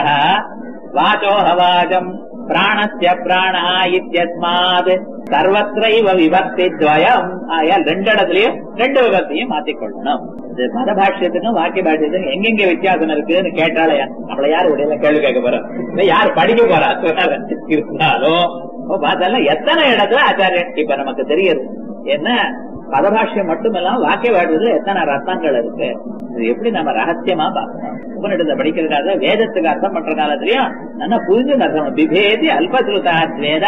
வாச்சோஹவாச்சம் பிராணஸ்ய பிராணா இத்தியஸ்மாத் சர்வத்திரைவ விபக்தி துவயம் ஆயால் ரெண்டு இடத்துலயும் ரெண்டு விபக்தியும் மாத்திக்கொள்ளணும் இது மத பாஷ்யத்துக்கும் வாக்கிய பாஷ்யத்துக்கும் எங்கெங்க வித்தியாசம் இருக்குன்னு கேட்டாலே நம்மள யாரு உடைய கேள்வி கேட்க போறோம் இல்ல யாரு படிக்க போறா இருந்தாலும் பார்த்தாலும் எத்தனை இடத்துல ஆச்சாரியன் இப்ப நமக்கு தெரியுது என்ன பதபாஷ்யம் மட்டுமல்லாம வாக்கிய வாழ்வதில் எத்தனை ரத்தங்கள் இருக்கு இது எப்படி நம்ம ரகசியமா பார்க்கணும் உபனிடத்தை படிக்கிறதுக்காக வேதத்துக்கு அர்த்தம் பண்ற காலத்திலயும் நல்லா புரிஞ்சு அர்த்தம் பிபேதி அல்பசுருதாத் வேத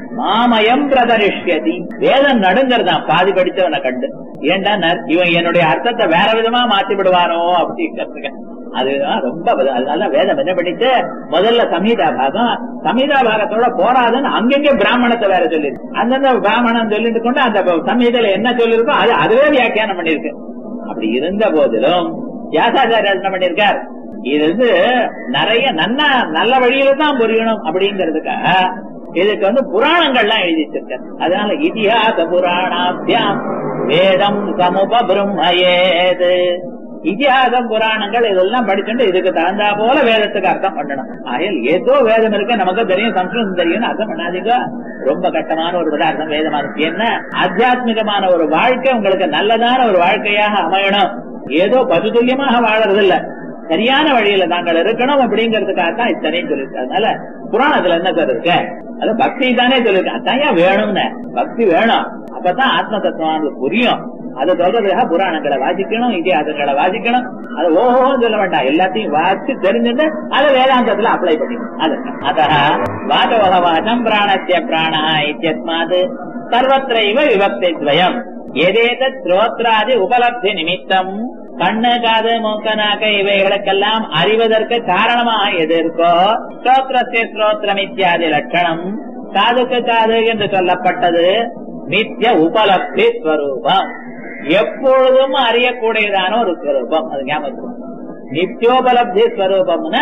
மாமயம் பிரதரிஷ்யதி வேதம் நடுங்கிறதான் பாதி படிச்சவனை கண்டு ஏண்டா நர்- இவன் என்னுடைய அர்த்தத்தை வேற விதமா மாத்தி விடுவானோ அப்படிங்கிறதுக்கு அதுதான் ரொம்ப பல- அதனால வேதம் என்ன பண்ணிட்டு முதல்ல சமீதா பாகம் சமீதா பாகத்தோட போராதுன்னு அங்கங்க பிராமணத்தை வேற சொல்லிருக்கு அந்தந்த பிராமணன் சொல்லிட்டு கொண்டு அந்த சமீதையில என்ன சொல்லிருக்கோ அது அதுவே வியாக்கியானம் பண்ணிருக்கு அப்படி இருந்த போதிலும் வியாசாச்சாரியர் என்ன பண்ணிருக்கார் இது வந்து நிறைய நன்ன நல்ல வழியில தான் புரியணும் அப்படிங்கிறதுக்காக இதுக்கு வந்து புராணங்கள்லாம் எழுதி வச்சிருக்காரு அதனால இதிகாச புராணாபியாம் வேதம் சமுப பிரம்மயேது இதிகாசம் புராணங்கள் இதெல்லாம் படிச்சுட்டு இதுக்கு தகுந்தா போல வேதத்துக்கு அர்த்தம் பண்ணணும் ஆயல் ஏதோ வேதம் இருக்கு நமக்கு தெரியும் சம்ஸ்கிருதம் தெரியும் அர்த்தம் பண்ணாதீங்க ரொம்ப கட்டமான ஒரு பதார்த்தம் வேதமா இருக்கு என்ன ஆத்தியாத்மிகமான ஒரு வாழ்க்கை உங்களுக்கு நல்லதான ஒரு வாழ்க்கையாக அமையணும் ஏதோ பசுதுல்யமாக வாழறது இல்ல சரியான வழியில நாங்கள் இருக்கணும் அப்படிங்கிறதுக்காக தான் இத்தனையும் சொல்லிருக்கு அதனால புராணத்துல என்ன சார் இருக்கு அது பக்தி தானே சொல்லிருக்கு அதான் ஏன் வேணும்னு பக்தி வேணும் அப்பதான் ஆத்ம தத்துவம் புரியும் அது சொல்றதுக்காக புராணங்களை வாசிக்கணும் இதிகாசங்களை வாசிக்கணும் அது ஓஹோ சொல்ல வேண்டாம் எல்லாத்தையும் வாசி தெரிஞ்சுட்டு அதை வேதாந்தத்துல அப்ளை பண்ணிக்கணும் அது அத வாசவக வாசம் பிராணஸ்ய பிராணா இத்தியஸ்மாத் சர்வத்திரைவ விபக்தி துவயம் எதேத ஸ்ரோத்ராதி உபலப்தி நிமித்தம் கண்ணு காது மூக்க நாக்க இவைகளுக்கெல்லாம் அறிவதற்கு காரணமாக எது இருக்கோ ஸ்ரோத்ரஸ்ய ஸ்ரோத்ரம் இத்தியாதி லட்சணம் காதுக்கு காது என்று சொல்லப்பட்டது நித்திய உபலப்தி ஸ்வரூபம் எப்பொழுதும் அறியக்கூடியதான ஒரு ஸ்வரூபம் அது ஞாபகம் நித்தியோபலப்தி ஸ்வரூபம்னா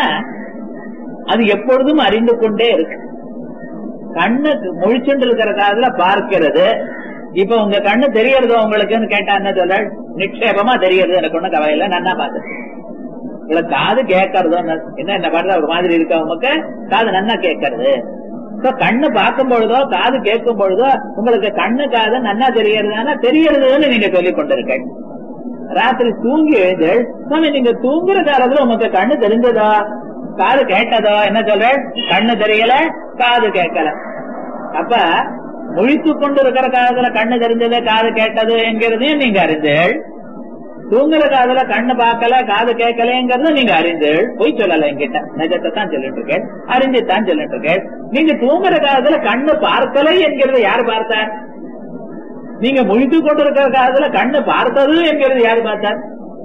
அது எப்பொழுதும் அறிந்து கொண்டே இருக்கு கண்ணுக்கு முழிச்சுட்டு இருக்கிற காலத்துல பார்க்கிறது இப்ப உங்க கண்ணு தெரியறதோ உங்களுக்குன்னு கேட்டா என்ன சொல்ற நிக்ஷேபமா தெரியறது எனக்கு ஒண்ணு கவலை இல்ல நன்னா பாத்து உங்களுக்கு காது கேட்கறதோ என்ன என்ன பண்ற ஒரு மாதிரி இருக்கா உமக்கு காது நன்னா கேட்கறது So, கண்ணு பார்க்கும் பொழுதோ காது கேட்கும் பொழுதோ உங்களுக்கு கண்ணு காது நன்னா தெரியறதுனா தெரியறதுன்னு நீங்க சொல்லிக் கொண்டிருக்க ராத்திரி தூங்கி எழுந்து சுவாமி நீங்க தூங்குற காலத்துல உங்களுக்கு கண்ணு தெரிஞ்சதோ காது கேட்டதோ என்ன சொல்ற கண்ணு தெரியல காது கேட்கல அப்ப முழித்து கொண்டு இருக்கிற காலத்துல கண்ணு தெரிஞ்சது காது கேட்டது என்கிறதையும் நீங்க அறிந்தீள் தூங்குற காதுல கண்ணு பார்க்கல காது கேட்கலங்கிறத நீங்க அறிந்தீள் பொய் சொல்லல என்கிட்ட நிஜத்தை தான் சொல்லிட்டு இருக்கேன் அறிஞ்சுத்தான் சொல்லிட்டு இருக்கேன் நீங்க தூங்குற காலத்துல கண்ணு பார்க்கலை என்கிறத யார் பார்த்தார் நீங்க முழித்து கொண்டிருக்கிற காலத்துல கண்ணு பார்த்தது என்கிறது யார் பார்த்தார்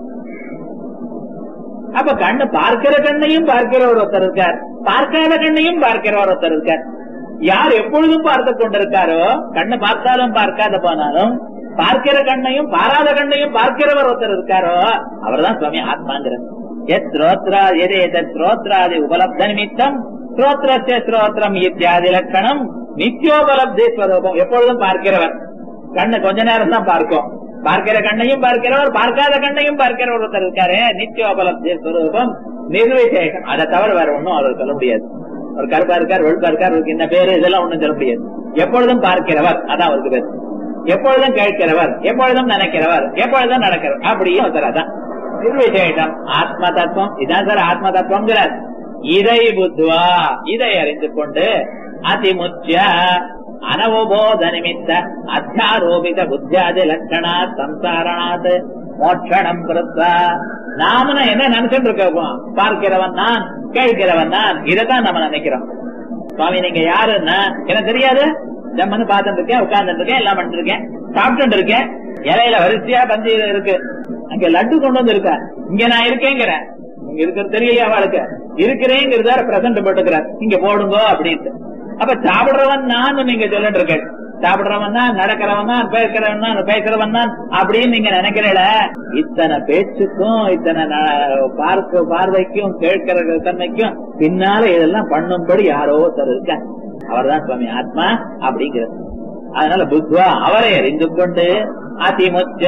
அப்ப கண்ணு பார்க்கிற கண்ணையும் பார்க்கிற ஒருத்தர் இருக்கார் பார்க்காத கண்ணையும் பார்க்கிற ஒருத்தர் இருக்கார் யார் எப்பொழுதும் பார்த்து கொண்டிருக்காரோ கண்ணு பார்த்தாலும் பார்க்காத போனாலும் பார்க்கிற கண்ணையும் பாராத கண்ணையும் பார்க்கிறவர் ஒருத்தர் இருக்காரோ அவர்தான் சுவாமி ஆத்மாங்கிறது எத் ஸ்ரோத்ரா எதே எதத் ஸ்ரோத்ராதி உபலப்த நிமித்தம் ஸ்ரோத்ரஸ்ய ஸ்ரோத்ரம் இத்தியாதி லட்சணம் நித்தியோபலப்தி ஸ்வரூபம் எப்பொழுதும் பார்க்கிறவர் கண்ணு கொஞ்ச நேரம் தான் பார்க்கும் பார்க்கிற கண்ணையும் பார்க்கிறவர் பார்க்காத கண்ணையும் பார்க்கிறவர் ஒருத்தர் இருக்காரு நித்தியோபலப்தி ஸ்வரூபம் நிர்விசேஷம் அதை தவிர வேற ஒண்ணும் அவர் சொல்ல முடியாது ஒரு கருப்பா இருக்கார் வெளுப்பா இருக்கார் அவருக்கு என்ன பேரு இதெல்லாம் ஒண்ணும் சொல்ல முடியாது எப்பொழுதும் பார்க்கிறவர் அதான் அவருக்கு பேர் எப்பொழுதும் கேட்கிறவர் எப்பொழுதும் நினைக்கிறவர் எப்பொழுதும் நடக்கிறவர் அப்படியே ஒருத்தர் அதான் நிர்விசேஷம் ஆத்ம தத்துவம் இதான் சார் ஆத்ம தத்துவங்கிறார் இதை புத்வா இதை அறிந்து கொண்டு அதிமுச்சிய அனவபோத நிமித்த அத்தியாரோபித புத்தியாதி லட்சணா சம்சாரணாத் மோட்சணம் கிருத்வா நாம என்ன நினைச்சுட்டு இருக்கோம் பார்க்கிறவன் நான் கேட்கிறவன் நான் இதைத்தான் நம்ம நினைக்கிறோம் சுவாமி நீங்க யாருன்னா எனக்கு தெரியாது ஜம்மன்னு பார்த்துட்டு இருக்கேன் உட்கார்ந்துட்டு இருக்கேன் எல்லாம் பண்ணிட்டு இருக்கேன் சாப்பிட்டு இருக்கேன் இலையில வரிசையா பந்தி இருக்கு அங்க லட்டு கொண்டு வந்து இருக்கா இங்க நான் இருக்கேங்கிறேன் இங்க இருக்கிறது தெரியலையா அவளுக்கு இருக்கிறேங்கிறத பிரசன்ட் போட்டுக்கிறார் இங்க போடுங்க அப்படின்ட்டு அப்ப சாப்பிடுறவன் நான் நீங்க சொல்லிட்டு இருக்கேன் சாப்பிடுறவன் தான் நடக்கிறவன் தான் பேசுறவன் தான் பேசுறவன் தான் அப்படின்னு நீங்க நினைக்கிறீல இத்தனை பேச்சுக்கும் இத்தனை ந- பார்க்க பார்வைக்கும் கேட்கிற தன்மைக்கும் பின்னால இதெல்லாம் பண்ணும்படி யாரோ ஒருத்தர் இருக்காங்க அவர்தான் சுவாமி ஆத்மா அப்படிங்கிறது அதனால புத்வா அவரை அறிந்து கொண்டு அதிமுச்ச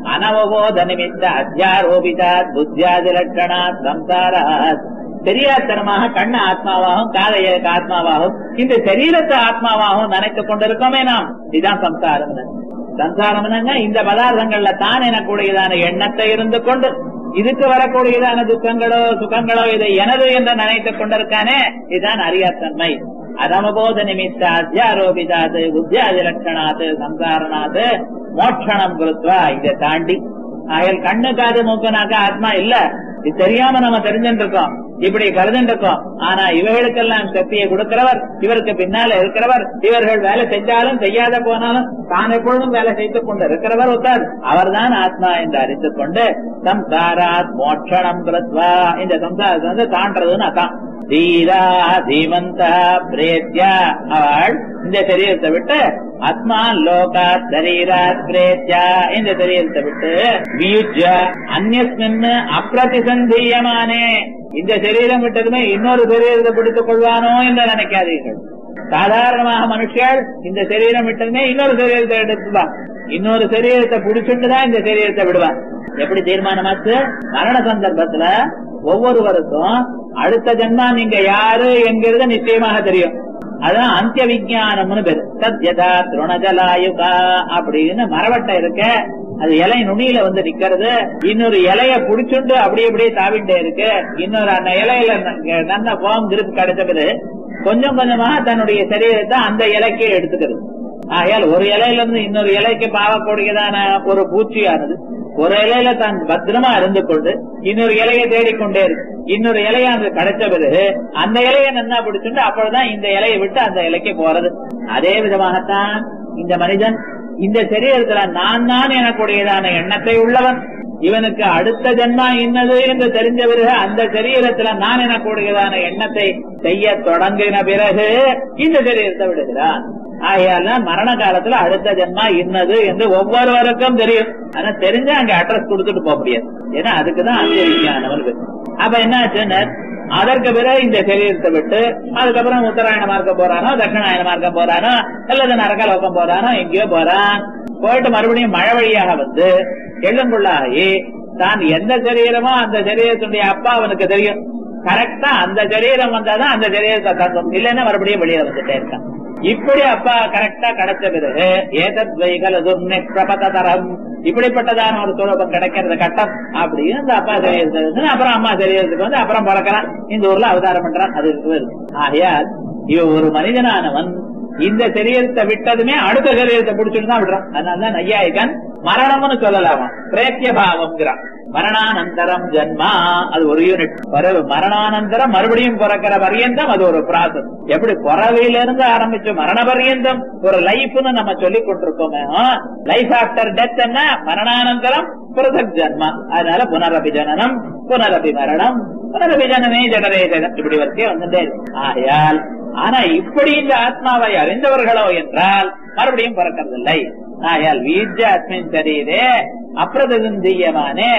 அனவபோத நிமித்த அத்தியாரோபிதாத் புத்தியாதி லட்சணா சம்சாராத் தெரியாத்தனமாக கண்ண ஆத்மாவாகவும் காதைய ஆத்மாவாகவும் இந்த சரீரத்தை ஆத்மாவாகவும் நினைத்துக் கொண்டிருக்கோமே நாம் இதுதான் சம்சாரம் சம்சாரம் இந்த பதார்த்தங்கள்ல தான் எனக்கூடியதான எண்ணத்தை இருந்து கொண்டு இதுக்கு வரக்கூடியதான துக்கங்களோ சுகங்களோ இதை எனது என்று நினைத்துக் கொண்டிருக்கானே இதுதான் அறியாத்தன்மை அதமபோத நிமித்த அத்தியாரோபிதாது புத்தியாதி லட்சணாது சம்சாரணாது மோட்சணம் கொடுத்வா இதை தாண்டி ஆகையால் கண்ணு காது மூக்குனாக்கா ஆத்மா இல்ல இது தெரியாம நம்ம தெரிஞ்சுட்டு இருக்கோம் இப்படி கருதுட்டு இருக்கோம் ஆனா இவைகளுக்கெல்லாம் சக்தியை கொடுக்கிறவர் இவருக்கு பின்னால இருக்கிறவர் இவர்கள் வேலை செஞ்சாலும் செய்யாத போனாலும் தான் எப்பொழுதும் வேலை செய்து கொண்டு இருக்கிறவர் ஒருத்தர் அவர்தான் ஆத்மா என்று அறிந்து கொண்டு சம்சாராத் மோட்சணம் கிருத்வா இந்த சம்சாரத்தை வந்து தாண்டதுன்னு அதான் தீரா தீமந்தா பிரேத்யா அவள் இந்த சரீரத்தை விட்டு ஆத்மா லோகா சரீராத் பிரேத்யா இந்த சரீரத்தை விட்டு வியுஜ அந்நியஸ்மின் அப்பிரதிசந்தீயமானே இந்த சரீரம் விட்டதுமே இன்னொரு சரீரத்தை பிடித்துக் கொள்வானோ என்று நினைக்காதீர்கள் சாதாரணமாக மனுஷர்கள் இந்த சரீரம் விட்டதுமே இன்னொரு சரீரத்தை எடுத்துதான் இன்னொரு சரீரத்தை பிடிச்சுட்டுதான் இந்த சரீரத்தை விடுவான் எப்படி தீர்மானமாச்சு மரண சந்தர்ப்பத்துல ஒவ்வொருவருக்கும் அடுத்த ஜென்மா நீங்க யாரு என்கிறது நிச்சயமாக தெரியும் அதான் அந்திய விஜயானம்னு பேரு சத்யதா திருணஜலாயுகா அப்படின்னு மரவட்டை இருக்க அது இலை நுனியில வந்து நிக்கிறது இன்னொரு இலைய புடிச்சுண்டு அப்படி அப்படியே தாவிட்டே இருக்கு இன்னொரு அந்த இலையில ந- நல்ல ஃபார்ம் திருப்பி கிடைச்சது கொஞ்சம் கொஞ்சமாக தன்னுடைய சரீரத்தை அந்த இலைக்கே எடுத்துக்கிறது ஆகையால் ஒரு இலையில இருந்து இன்னொரு இலைக்கு பாவக்கூடியதான ஒரு பூச்சியானது ஒரு இலையில தான் பத்திரமா இருந்து கொண்டு இன்னொரு இலையை தேடிக்கொண்டே இருக்கு இன்னொரு இலையானது கிடைச்ச பிறகு அந்த இலையை நன்னா பிடிச்சுட்டு அப்பொழுதுதான் இந்த இலையை விட்டு அந்த இலைக்கு போறது அதே விதமாகத்தான் இந்த மனிதன் இந்த சரீரத்துல நான் தான் எனக்கூடியதான எண்ணத்தை உள்ளவன் இவனுக்கு அடுத்த ஜென்மா இன்னது என்று தெரிஞ்ச பிறகு அந்த சரீரத்துல நான் எனக்கூடியதான எண்ணத்தை செய்ய தொடங்கின பிறகு இந்த சரீரத்தை விடுகிறான் ஆகையால மரண காலத்துல அடுத்த ஜென்மா இன்னது என்று ஒவ்வொருவருக்கும் தெரியும் ஆனா தெரிஞ்சா அங்க அட்ரஸ் கொடுத்துட்டு போக முடியாது ஏன்னா அதுக்குதான் அந்த விஞ்ஞானவர்கள் அப்ப என்ன ஆச்சுன்னு அதற்கு பிறகு இந்த சரீரத்தை விட்டு அதுக்கப்புறம் உத்தராயண மார்க்கம் போறானோ தட்சிணாயன மார்க்கம் போறானோ அல்லது நரகலோகம் போறானோ எங்கேயோ போறான் போயிட்டு மறுபடியும் மழை வழியாக வந்து எள்ளுங்குள்ளாகி தான் எந்த சரீரமோ அந்த சரீரத்துடைய அப்பா அவனுக்கு தெரியும் கரெக்டா அந்த சரீரம் வந்தாதான் அந்த சரீரத்தை தங்கும் இல்லைன்னா மறுபடியும் வெளியே வந்துட்டே இருக்கான் இப்படி அப்பா கரெக்டா கிடைச்ச பிறகு ஏதத் வைகல பிரபதரம் இப்படிப்பட்டதான ஒரு சுலபம் கிடைக்கிறது கட்டம் அப்படின்னு இந்த அப்பா சரீரத்தை இருந்து அப்புறம் அம்மா சரீரத்துக்கு வந்து அப்புறம் பிறக்கிறான் இந்த ஊர்ல அவதாரம் பண்றான் அது இருக்குது ஆகையால் இவ ஒரு மனிதனானவன் இந்த சரீரத்தை விட்டதுமே அடுத்த சரீரத்தை பிடிச்சிட்டு தான் விடுறான் அதனாலதான் நையாயிகன் மரணம்னு சொல்லலாமா பிரேத்திய பாவம்ங்கிறான் மரணானந்தரம் ஜன்மா அது ஒரு யூனிட் பிறகு மரணானந்தரம் மறுபடியும் பிறக்கிற பர்யந்தம் அது ஒரு ப்ராசஸ் எப்படி பிறவையில இருந்து ஆரம்பிச்சு மரண பர்யந்தம் ஒரு லைஃப்னு நம்ம சொல்லி கொண்டிருக்கோமே லைஃப் ஆஃப்டர் டெத் என்ன மரணானந்தரம் பிரதக் ஜன்மா அதனால புனரபி ஜனனம் புனரபி மரணம் புனரபி ஜனமே ஜடரே ஜடம் இப்படி வரைக்கும் வந்துட்டே இருக்கு ஆகையால் ஆனா இப்படி இந்த ஆத்மாவை அறிந்தவர்களோ என்றால் மறுபடியும் பிறக்கறதில்லை ஆகையால் வீஜ அஸ்மின் சரீரே அப்பிரதிசந்தீயமானே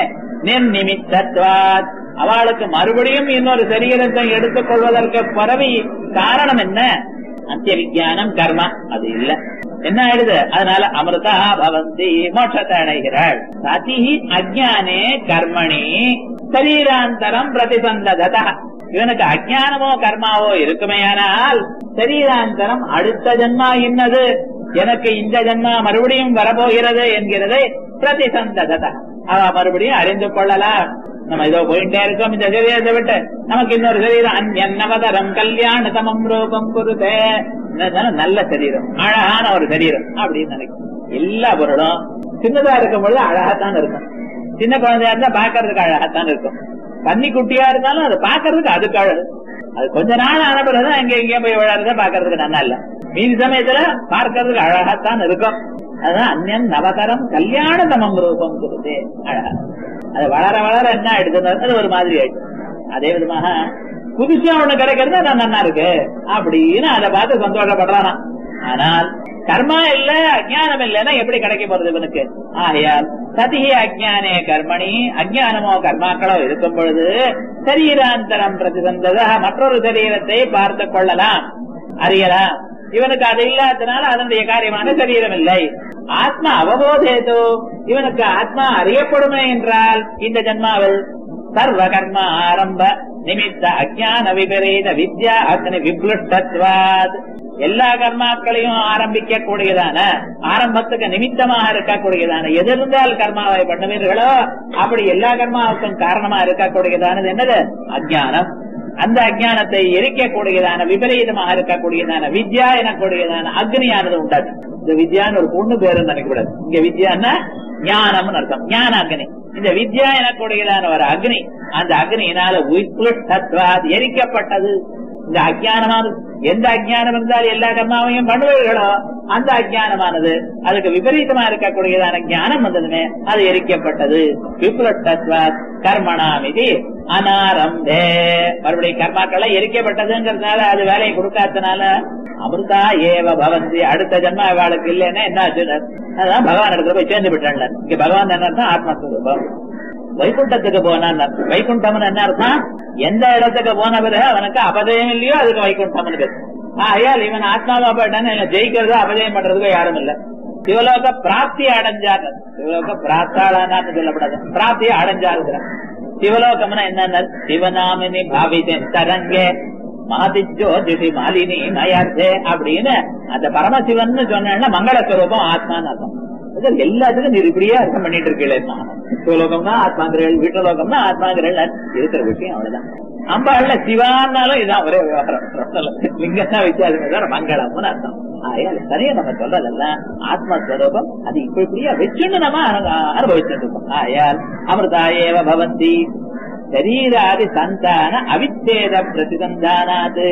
நிர்நிமித்தத்வாத் அவளுக்கு மறுபடியும் இன்னொரு சரீரத்தை எடுத்துக் கொள்வதற்கு பரவி காரணம் என்ன அத்திய விஜயானம் கர்மா அது இல்ல என்ன ஆயிடுது அதனால அமிர்தா பவந்தி மோட்சத்தை அடைகிறாள் சதி அஜானே கர்மணி சரீராந்தரம் பிரதிசந்ததா இவனுக்கு அஜானமோ கர்மாவோ இருக்குமேயானால் சரீராந்தரம் அடுத்த ஜன்மா இன்னது எனக்கு இந்த ஜன்மா மறுபடியும் வரப்போகிறது என்கிறதை பிரதிசந்ததா அவ மறுபடியும் அறிந்து கொள்ளலாம் நம்ம இதோ போயிட்டே இருக்கோம் இந்த சரீரத்தை விட்டு நமக்கு இன்னொரு சரீரம் அந்நவதரம் கல்யாண தமம் ரூபம் குருதே நல்ல சரீரம் அழகான ஒரு சரீரம் அப்படின்னு நினைக்கும் எல்லா பொருளும் சின்னதா இருக்கும் பொழுது அழகாத்தான் இருக்கும் சின்ன குழந்தையா இருந்தா பாக்குறதுக்கு அழகாத்தான் இருக்கும் பன்னி குட்டியா இருந்தாலும் அது பாக்குறதுக்கு அதுக்கு அழகு அது கொஞ்ச நாள் ஆன பிறகுதான் எங்க எங்கேயும் போய் விளையாடுறத பாக்குறதுக்கு நல்லா இல்ல மீதி சமயத்துல பார்க்கறதுக்கு அழகாத்தான் இருக்கும் அதுதான் அந்நன் நவதரம் கல்யாண தமம் ரூபம் கொடுத்து அழகா அது வளர வளர என்ன ஆயிடுதுன்னு அது ஒரு மாதிரி ஆயிடுச்சு அதே விதமாக புதுசா ஒண்ணு கிடைக்கிறது அது நல்லா இருக்கு அப்படின்னு அதை பார்த்து சந்தோஷப்படுறானா ஆனால் கர்மா இல்ல அஜ்ஞானம் இல்லைன்னா எப்படி கிடைக்க போறது இவனுக்கு ஆகையால் சதி அஜ்ஞானே கர்மணி அஜ்ஞானமோ கர்மாக்களோ இருக்கும் பொழுது சரீராந்தரம் பிரதிசந்தத மற்றொரு சரீரத்தை பார்த்து கொள்ளலாம் அறியலாம் இவனுக்கு அது இல்லாதனால அதனுடைய காரியமான சரீரம் இல்லை ஆத்மா அவபோதேதோ இவனுக்கு ஆத்மா அறியப்படுமே என்றால் இந்த ஜன்மாவில் சர்வ கர்ம ஆரம்ப நிமித்த அஜான விபரீத வித்யா அக்னி விப்ளுஷ்டத்வாத் எல்லா கர்மாக்களையும் ஆரம்பிக்க கூடியதான ஆரம்பத்துக்கு நிமித்தமாக இருக்கக்கூடியதான எது இருந்தால் கர்மாவை பண்ணுவீர்களோ அப்படி எல்லா கர்மாவுக்கும் காரணமா இருக்கக்கூடியதானது என்னது அஜானம் அந்த அஜானத்தை எரிக்கக்கூடியதான விபரீதமாக இருக்கக்கூடியதான வித்யா எனக்கூடியதான அக்னியானது உண்டாது இந்த வித்யான்னு ஒரு பொண்ணு பேரு நினைக்கக்கூடாது இங்க வித்யான்னா ஞானம்னு அர்த்தம் ஞான அக்னி இந்த வித்யா எனக்கூடியதான ஒரு அக்னி அந்த அக்னியினால உயிர்த்தத்வாத் எரிக்கப்பட்டது இந்த அஜானமானது எந்த அஜானம் இருந்தால் எல்லா கர்மாவையும் பண்ணுவீர்களோ அந்த அஜானமானது அதுக்கு விபரீதமா இருக்கக்கூடியதான ஞானம் வந்ததுமே அது எரிக்கப்பட்டது விப்ளத்தத்வாத் கர்மணாம் இது அனாரம்பே மறுபடியும் கர்மாக்களை எரிக்கப்பட்டதுங்கிறதுனால அது வேலையை கொடுக்காதனால அமிர்தா ஏவ பவந்தி அடுத்த ஜென்மா இவாளுக்கு இல்லைன்னா என்ன ஆச்சுன்னு அதான் பகவான் இடத்துல போய் சேர்ந்து விட்டான்ல இங்க பகவான் என்ன அர்த்தம் ஆத்மஸ்வரூபம் வைகுண்டத்துக்கு போனான் வைகுண்டம்னு என்ன அர்த்தம் எந்த இடத்துக்கு போன பிறகு அவனுக்கு அபதயம் இல்லையோ அதுக்கு வைகுண்டம்னு பேரு ஆகையால் இவன் ஆத்மாவா போயிட்டான்னு ஜெயிக்கிறது அபதயம் பண்றதுக்கு யாரும் இல்ல சிவலோக பிராப்தி அடைஞ்சார் சிவலோக பிராப்தாளான்னு சொல்லப்படாது பிராப்தியை அடைஞ்சாருங்கிறான் சிவலோகம்னா என்னன்னா சிவநாமினி பாவிதேன் தரங்கே மாதிஜோதிஷி மாலினி மயார்த்தே அப்படின்னு அந்த பரமசிவன் சொன்னா மங்களஸ்வரூபம் ஆத்மான்னு அர்த்தம் இது எல்லாத்துக்கும் நீர் இப்படியே அர்த்தம் பண்ணிட்டு இருக்கீங்களா சிவலோகம்னா ஆத்மாங்கிறல் வீட்டலோகம்னா ஆத்மாங்கிறல் இருக்கிற விஷயம் அவ்வளவுதான் அம்பாள்ல சிவான்னாலும் இதான் ஒரே விவகாரம் லிங்கம் தான் வித்தியாசம் தவிர மங்களம்னு அர்த்தம் ஆயால் சரியா நம்ம சொல்றதெல்லாம் ஆத்மஸ்வரூபம் அது இப்படி இப்படியா வச்சுன்னு நம்ம அனு- அனுபவிச்சுட்டு இருக்கோம் ஆயால் அமிர்தா ஏவ பவந்தி சரீராதி சந்தான அவிச்சேத பிரதிசந்தானாத்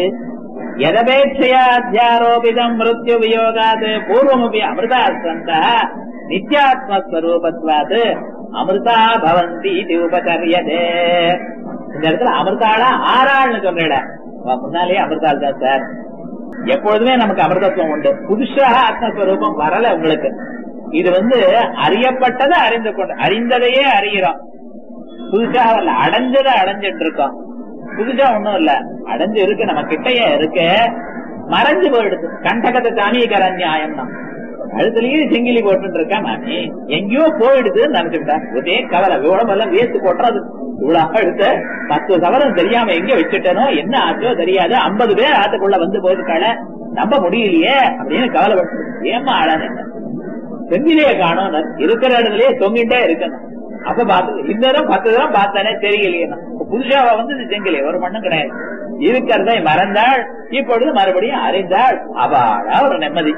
யதபேட்சையாத்தியாரோபிதம் மிருத்யு வியோகாத் பூர்வமபி அமிர்தா சந்தா நித்யாத்மஸ்வரூபத்வாத் அமிர்தா பவந்தி இது உபகரியதே இந்த இடத்துல அமிர்தாளா ஆறாள்னு சொல்றேன் முன்னாலேயே அமிர்தாள் தான் சார் எப்பொழுதுமே நமக்கு அமிர்தத்துவம் உண்டு புதுசாக ஆத்மஸ்வரூபம் வரல உங்களுக்கு இது வந்து அறியப்பட்டதை அறிந்து கொண்டு அறிந்ததையே அறிகிறோம் புதுசா வரல அடைஞ்சதை அடைஞ்சிட்டு இருக்கோம் புதுசா ஒண்ணும் இல்ல அடைஞ்சு இருக்கு நம்ம கிட்டயே இருக்கு மறைஞ்சு போயிடுது கண்டகத்தை தானியகர நியாயம் தான் கழுத்துலயே செங்கிலி போட்டு இருக்கா மாமி எங்கேயோ போயிடுதுன்னு நினைச்சுட்டா ஒரே கவலை இவ்வளவு எல்லாம் வேஸ்ட் கொட்டுறது இவ்வளவு எடுத்த பத்து சவரம் தெரியாம எங்க வச்சுட்டனோ என்ன ஆச்சோ தெரியாது ஐம்பது பேர் ஆத்துக்குள்ள வந்து போயிருக்காள நம்ப முடியலையே அப்படின்னு கவலைப்பட்டு ஏமா ஆளான செந்திலேயே காணும் இருக்கிற இடத்துலயே தொங்கிட்டே இருக்கணும் அப்ப பாத்து இந்த தடவை பத்து தடவை பார்த்தானே தெரியலையே புதுசா வந்து இது செங்கலையே ஒரு மண்ணும் கிடையாது இருக்கிறதை மறந்தாள் இப்பொழுது மறுபடியும் அறிந்தாள் அவாடா ஒரு நிம்மதி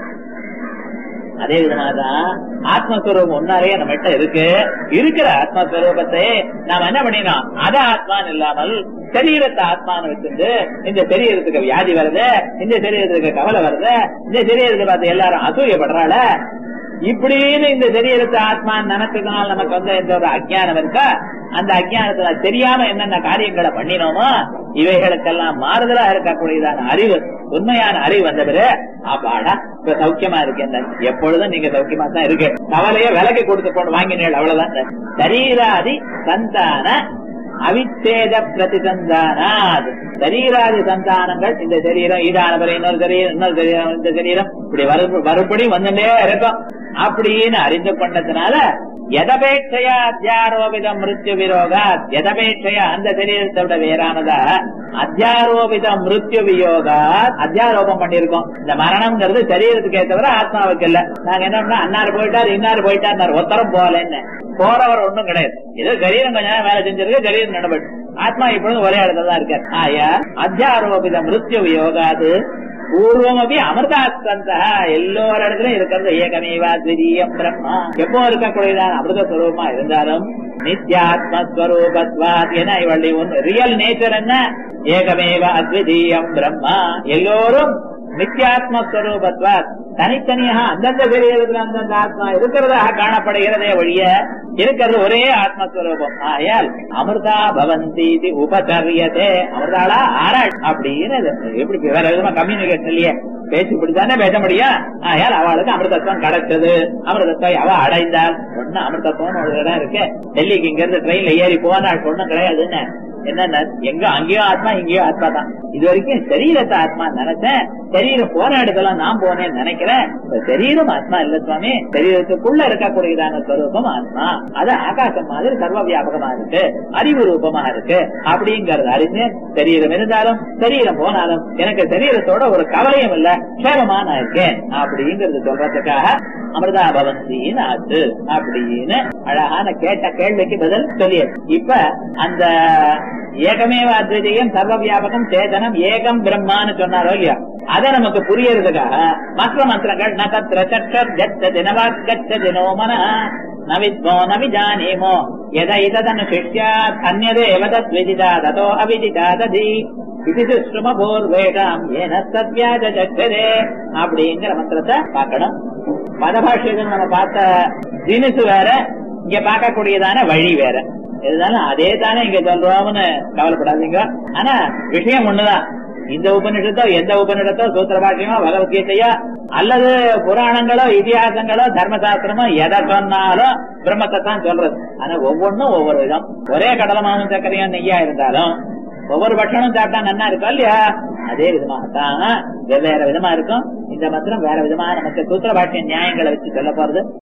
அதே விதமாதான் ஆத்மஸ்வரூபம் ஒன்னாரே நம்மகிட்ட இருக்கு இருக்கிற ஆத்மஸ்வரூபத்தை நாம என்ன பண்ணினோம் அத ஆத்மான்னு இல்லாமல் சரீரத்தை ஆத்மான்னு வச்சிருந்து இந்த சரீரத்துக்கு வியாதி வருது இந்த சரீரத்துக்கு கவலை வருது இந்த சரீரத்தை பார்த்து எல்லாரும் அசூயப்படுறாள இப்படின்னு இந்த சரீரத்தை ஆத்மான்னு நினைச்சதுனால நமக்கு வந்து எந்த ஒரு அஜ்ஞானம் இருக்கா அந்த அஜ்ஞானத்துல தெரியாம என்னென்ன காரியங்களை பண்ணினோமோ இவைகளுக்கெல்லாம் மாறுதலா இருக்கக்கூடியதான அறிவு உண்மையான அறிவு வந்த பிறகு அப்பாடா இப்ப சௌக்கியமா இருக்கேன் எப்பொழுதும் நீங்க சௌக்கியமா தான் இருக்கு கவலைய விலைக்கு கொடுத்து கொண்டு வாங்கினீர்கள் அவ்வளவுதான் சரீராதி சந்தான அவிச்சேத பிரதிசந்தானாத் சரீராதி சந்தானங்கள் இந்த சரீரம் ஈடான பிறகு இன்னொரு சரீரம் இன்னொரு சரீரம் இந்த சரீரம் இப்படி வரு- மறுபடி வந்துட்டே இருக்கும் அப்படின்னு அறிந்து கொண்டதுனால எதபேட்சையா அத்தியாரோபிதம் மிருத்யு விரோகா எதபேட்சையா அந்த சரீரத்தை விட வேறானதா அத்தியாரோபிதம் மிருத்யு வியோகா அத்தியாரோபம் பண்ணிருக்கோம் இந்த மரணம்ங்கிறது சரீரத்துக்கு ஏத்தவர ஆத்மாவுக்கு இல்ல நாங்க என்ன பண்ணா அன்னாரு போயிட்டாரு இன்னாரு போயிட்டாரு ஒத்தரம் போகலன்னு போறவர் ஒண்ணும் கிடையாது ஏதோ சரீரம் கொஞ்ச நேரம் வேலை செஞ்சிருக்கு சரீரம் நடபட்டு ஆத்மா இப்பொழுது ஒரே இடத்துல தான் இருக்காரு ஆயா அத்தியாரோபித மிருத்யு வியோகாது பூர்வமபி அமிர்தாஸ்தந்தா எல்லோர இடத்துலயும் இருக்கிறது ஏகமேவா திரியம் பிரம்மா எப்போ இருக்கக்கூடியதான் அமிர்த ஸ்வரூபமா இருந்தாலும் நித்யாத்மஸ்வரூபத்வாத் என இவளுடைய ஒன்று ரியல் நேச்சர் என்ன ஏகமேவ அத்விதீயம் பிரம்மா எல்லோரும் நித்யாத்மஸ்வரூபத்வாத் தனித்தனியாக அந்தந்த சரீரத்தில் அந்தந்த ஆத்மா இருக்கிறதாக காணப்படுகிறதே ஒழிய இருக்கிறது ஒரே ஆத்மஸ்வரூபம் ஆயால் அமிர்தா பவந்தி உபச்சரியதே அமிர்தாளா ஆராட் அப்படின்னு இது. எப்படி வேற விதமா கம்யூனிகேஷன் இல்லையே பேசி இப்படித்தானே பேச முடியும் ஆயால் அவளுக்கு அமிர்தத்துவம் கிடைச்சது அமிர்தத்தை அவ அடைந்தால் ஒண்ணு அமிர்தத்துவம் ஒரு இடம் இருக்கு டெல்லிக்கு இங்க இருந்து ட்ரெயின்ல ஏறி போனால் ஒண்ணும் கிடையாதுன்னு என்ன எங்க அங்கேயும் ஆத்மா இங்கேயும் ஆத்மா தான் இது வரைக்கும் சரீரத்தை ஆத்மா நினைச்சேன் சரீரம் போன இடத்துல நான் போனேன்னு நினைக்கிறேன் இந்த சரீரம் ஆத்மா இல்ல சுவாமி சரீரத்துக்குள்ள இருக்கக்கூடியதான ஸ்வரூபம் ஆத்மா அது ஆகாசம் மாதிரி சர்வ வியாபகமா இருக்கு அறிவு ரூபமா இருக்கு அப்படிங்கறது அறிஞ்சு சரீரம் இருந்தாலும் சரீரம் போனாலும் எனக்கு சரீரத்தோட ஒரு கவலையும் இல்ல க்ஷேமமா நான் இருக்கேன் அப்படிங்கறது சொல்றதுக்காக அமிர்தா பவந்தின்னு ஆச்சு அப்படின்னு அழகான கேட்ட கேள்விக்கு பதில் சொல்லியது இப்ப அந்த ஏகமேவ அத்விதீயம் சர்வ வியாபகம் சேதனம் ஏகம் பிரம்மான்னு சொன்னாரோ இல்லையா அதை நமக்கு புரியறதுக்காக மற்ற மந்திரங்கள் ந தத்ர சற்றர் கச்சதி நவாக் கச்சதி நோ மன நவித்மோ நவிஜானீமோ எத இததனு சிஷ்யாத் அந்நதேவ தத்விதிதா ததோ அவிதிதா ததி இது சுமபூர்வேதாம் ஏன சத்யாஜ சக்கரே அப்படிங்கிற மந்திரத்தை பார்க்கணும் பதபாஷைகள் நம்ம பார்த்த தினுசு வேற இங்க பார்க்கக்கூடியதான வழி வேற இருந்தாலும் அதே தானே இங்க சொல்றோம்னு கவலைப்படாதீங்க ஆனா விஷயம் ஒண்ணுதான் இந்த உபநிஷத்தோ எந்த உபநிஷத்தோ சூத்திர பாஷ்யமோ பகவத்கீதையோ அல்லது புராணங்களோ இதிகாசங்களோ தர்மசாஸ்திரமோ எதை சொன்னாலும் பிரம்மத்தை தான் சொல்றது ஆனா ஒவ்வொன்றும் ஒவ்வொரு விதம் ஒரே கடலை மாவும் சர்க்கரையும் நெய்யா இருந்தாலும் ஒவ்வொரு பட்சமும் சாப்பிட்டா நன்னா இருக்கும் இல்லையா அதே விதமாகத்தான் வெவ்வேறு விதமா இருக்கும் இந்த மந்திரம் வேற விதமா நமக்கு சூத்திர பாஷ்ய நியாயங்களை வச்சு சொல்ல போறது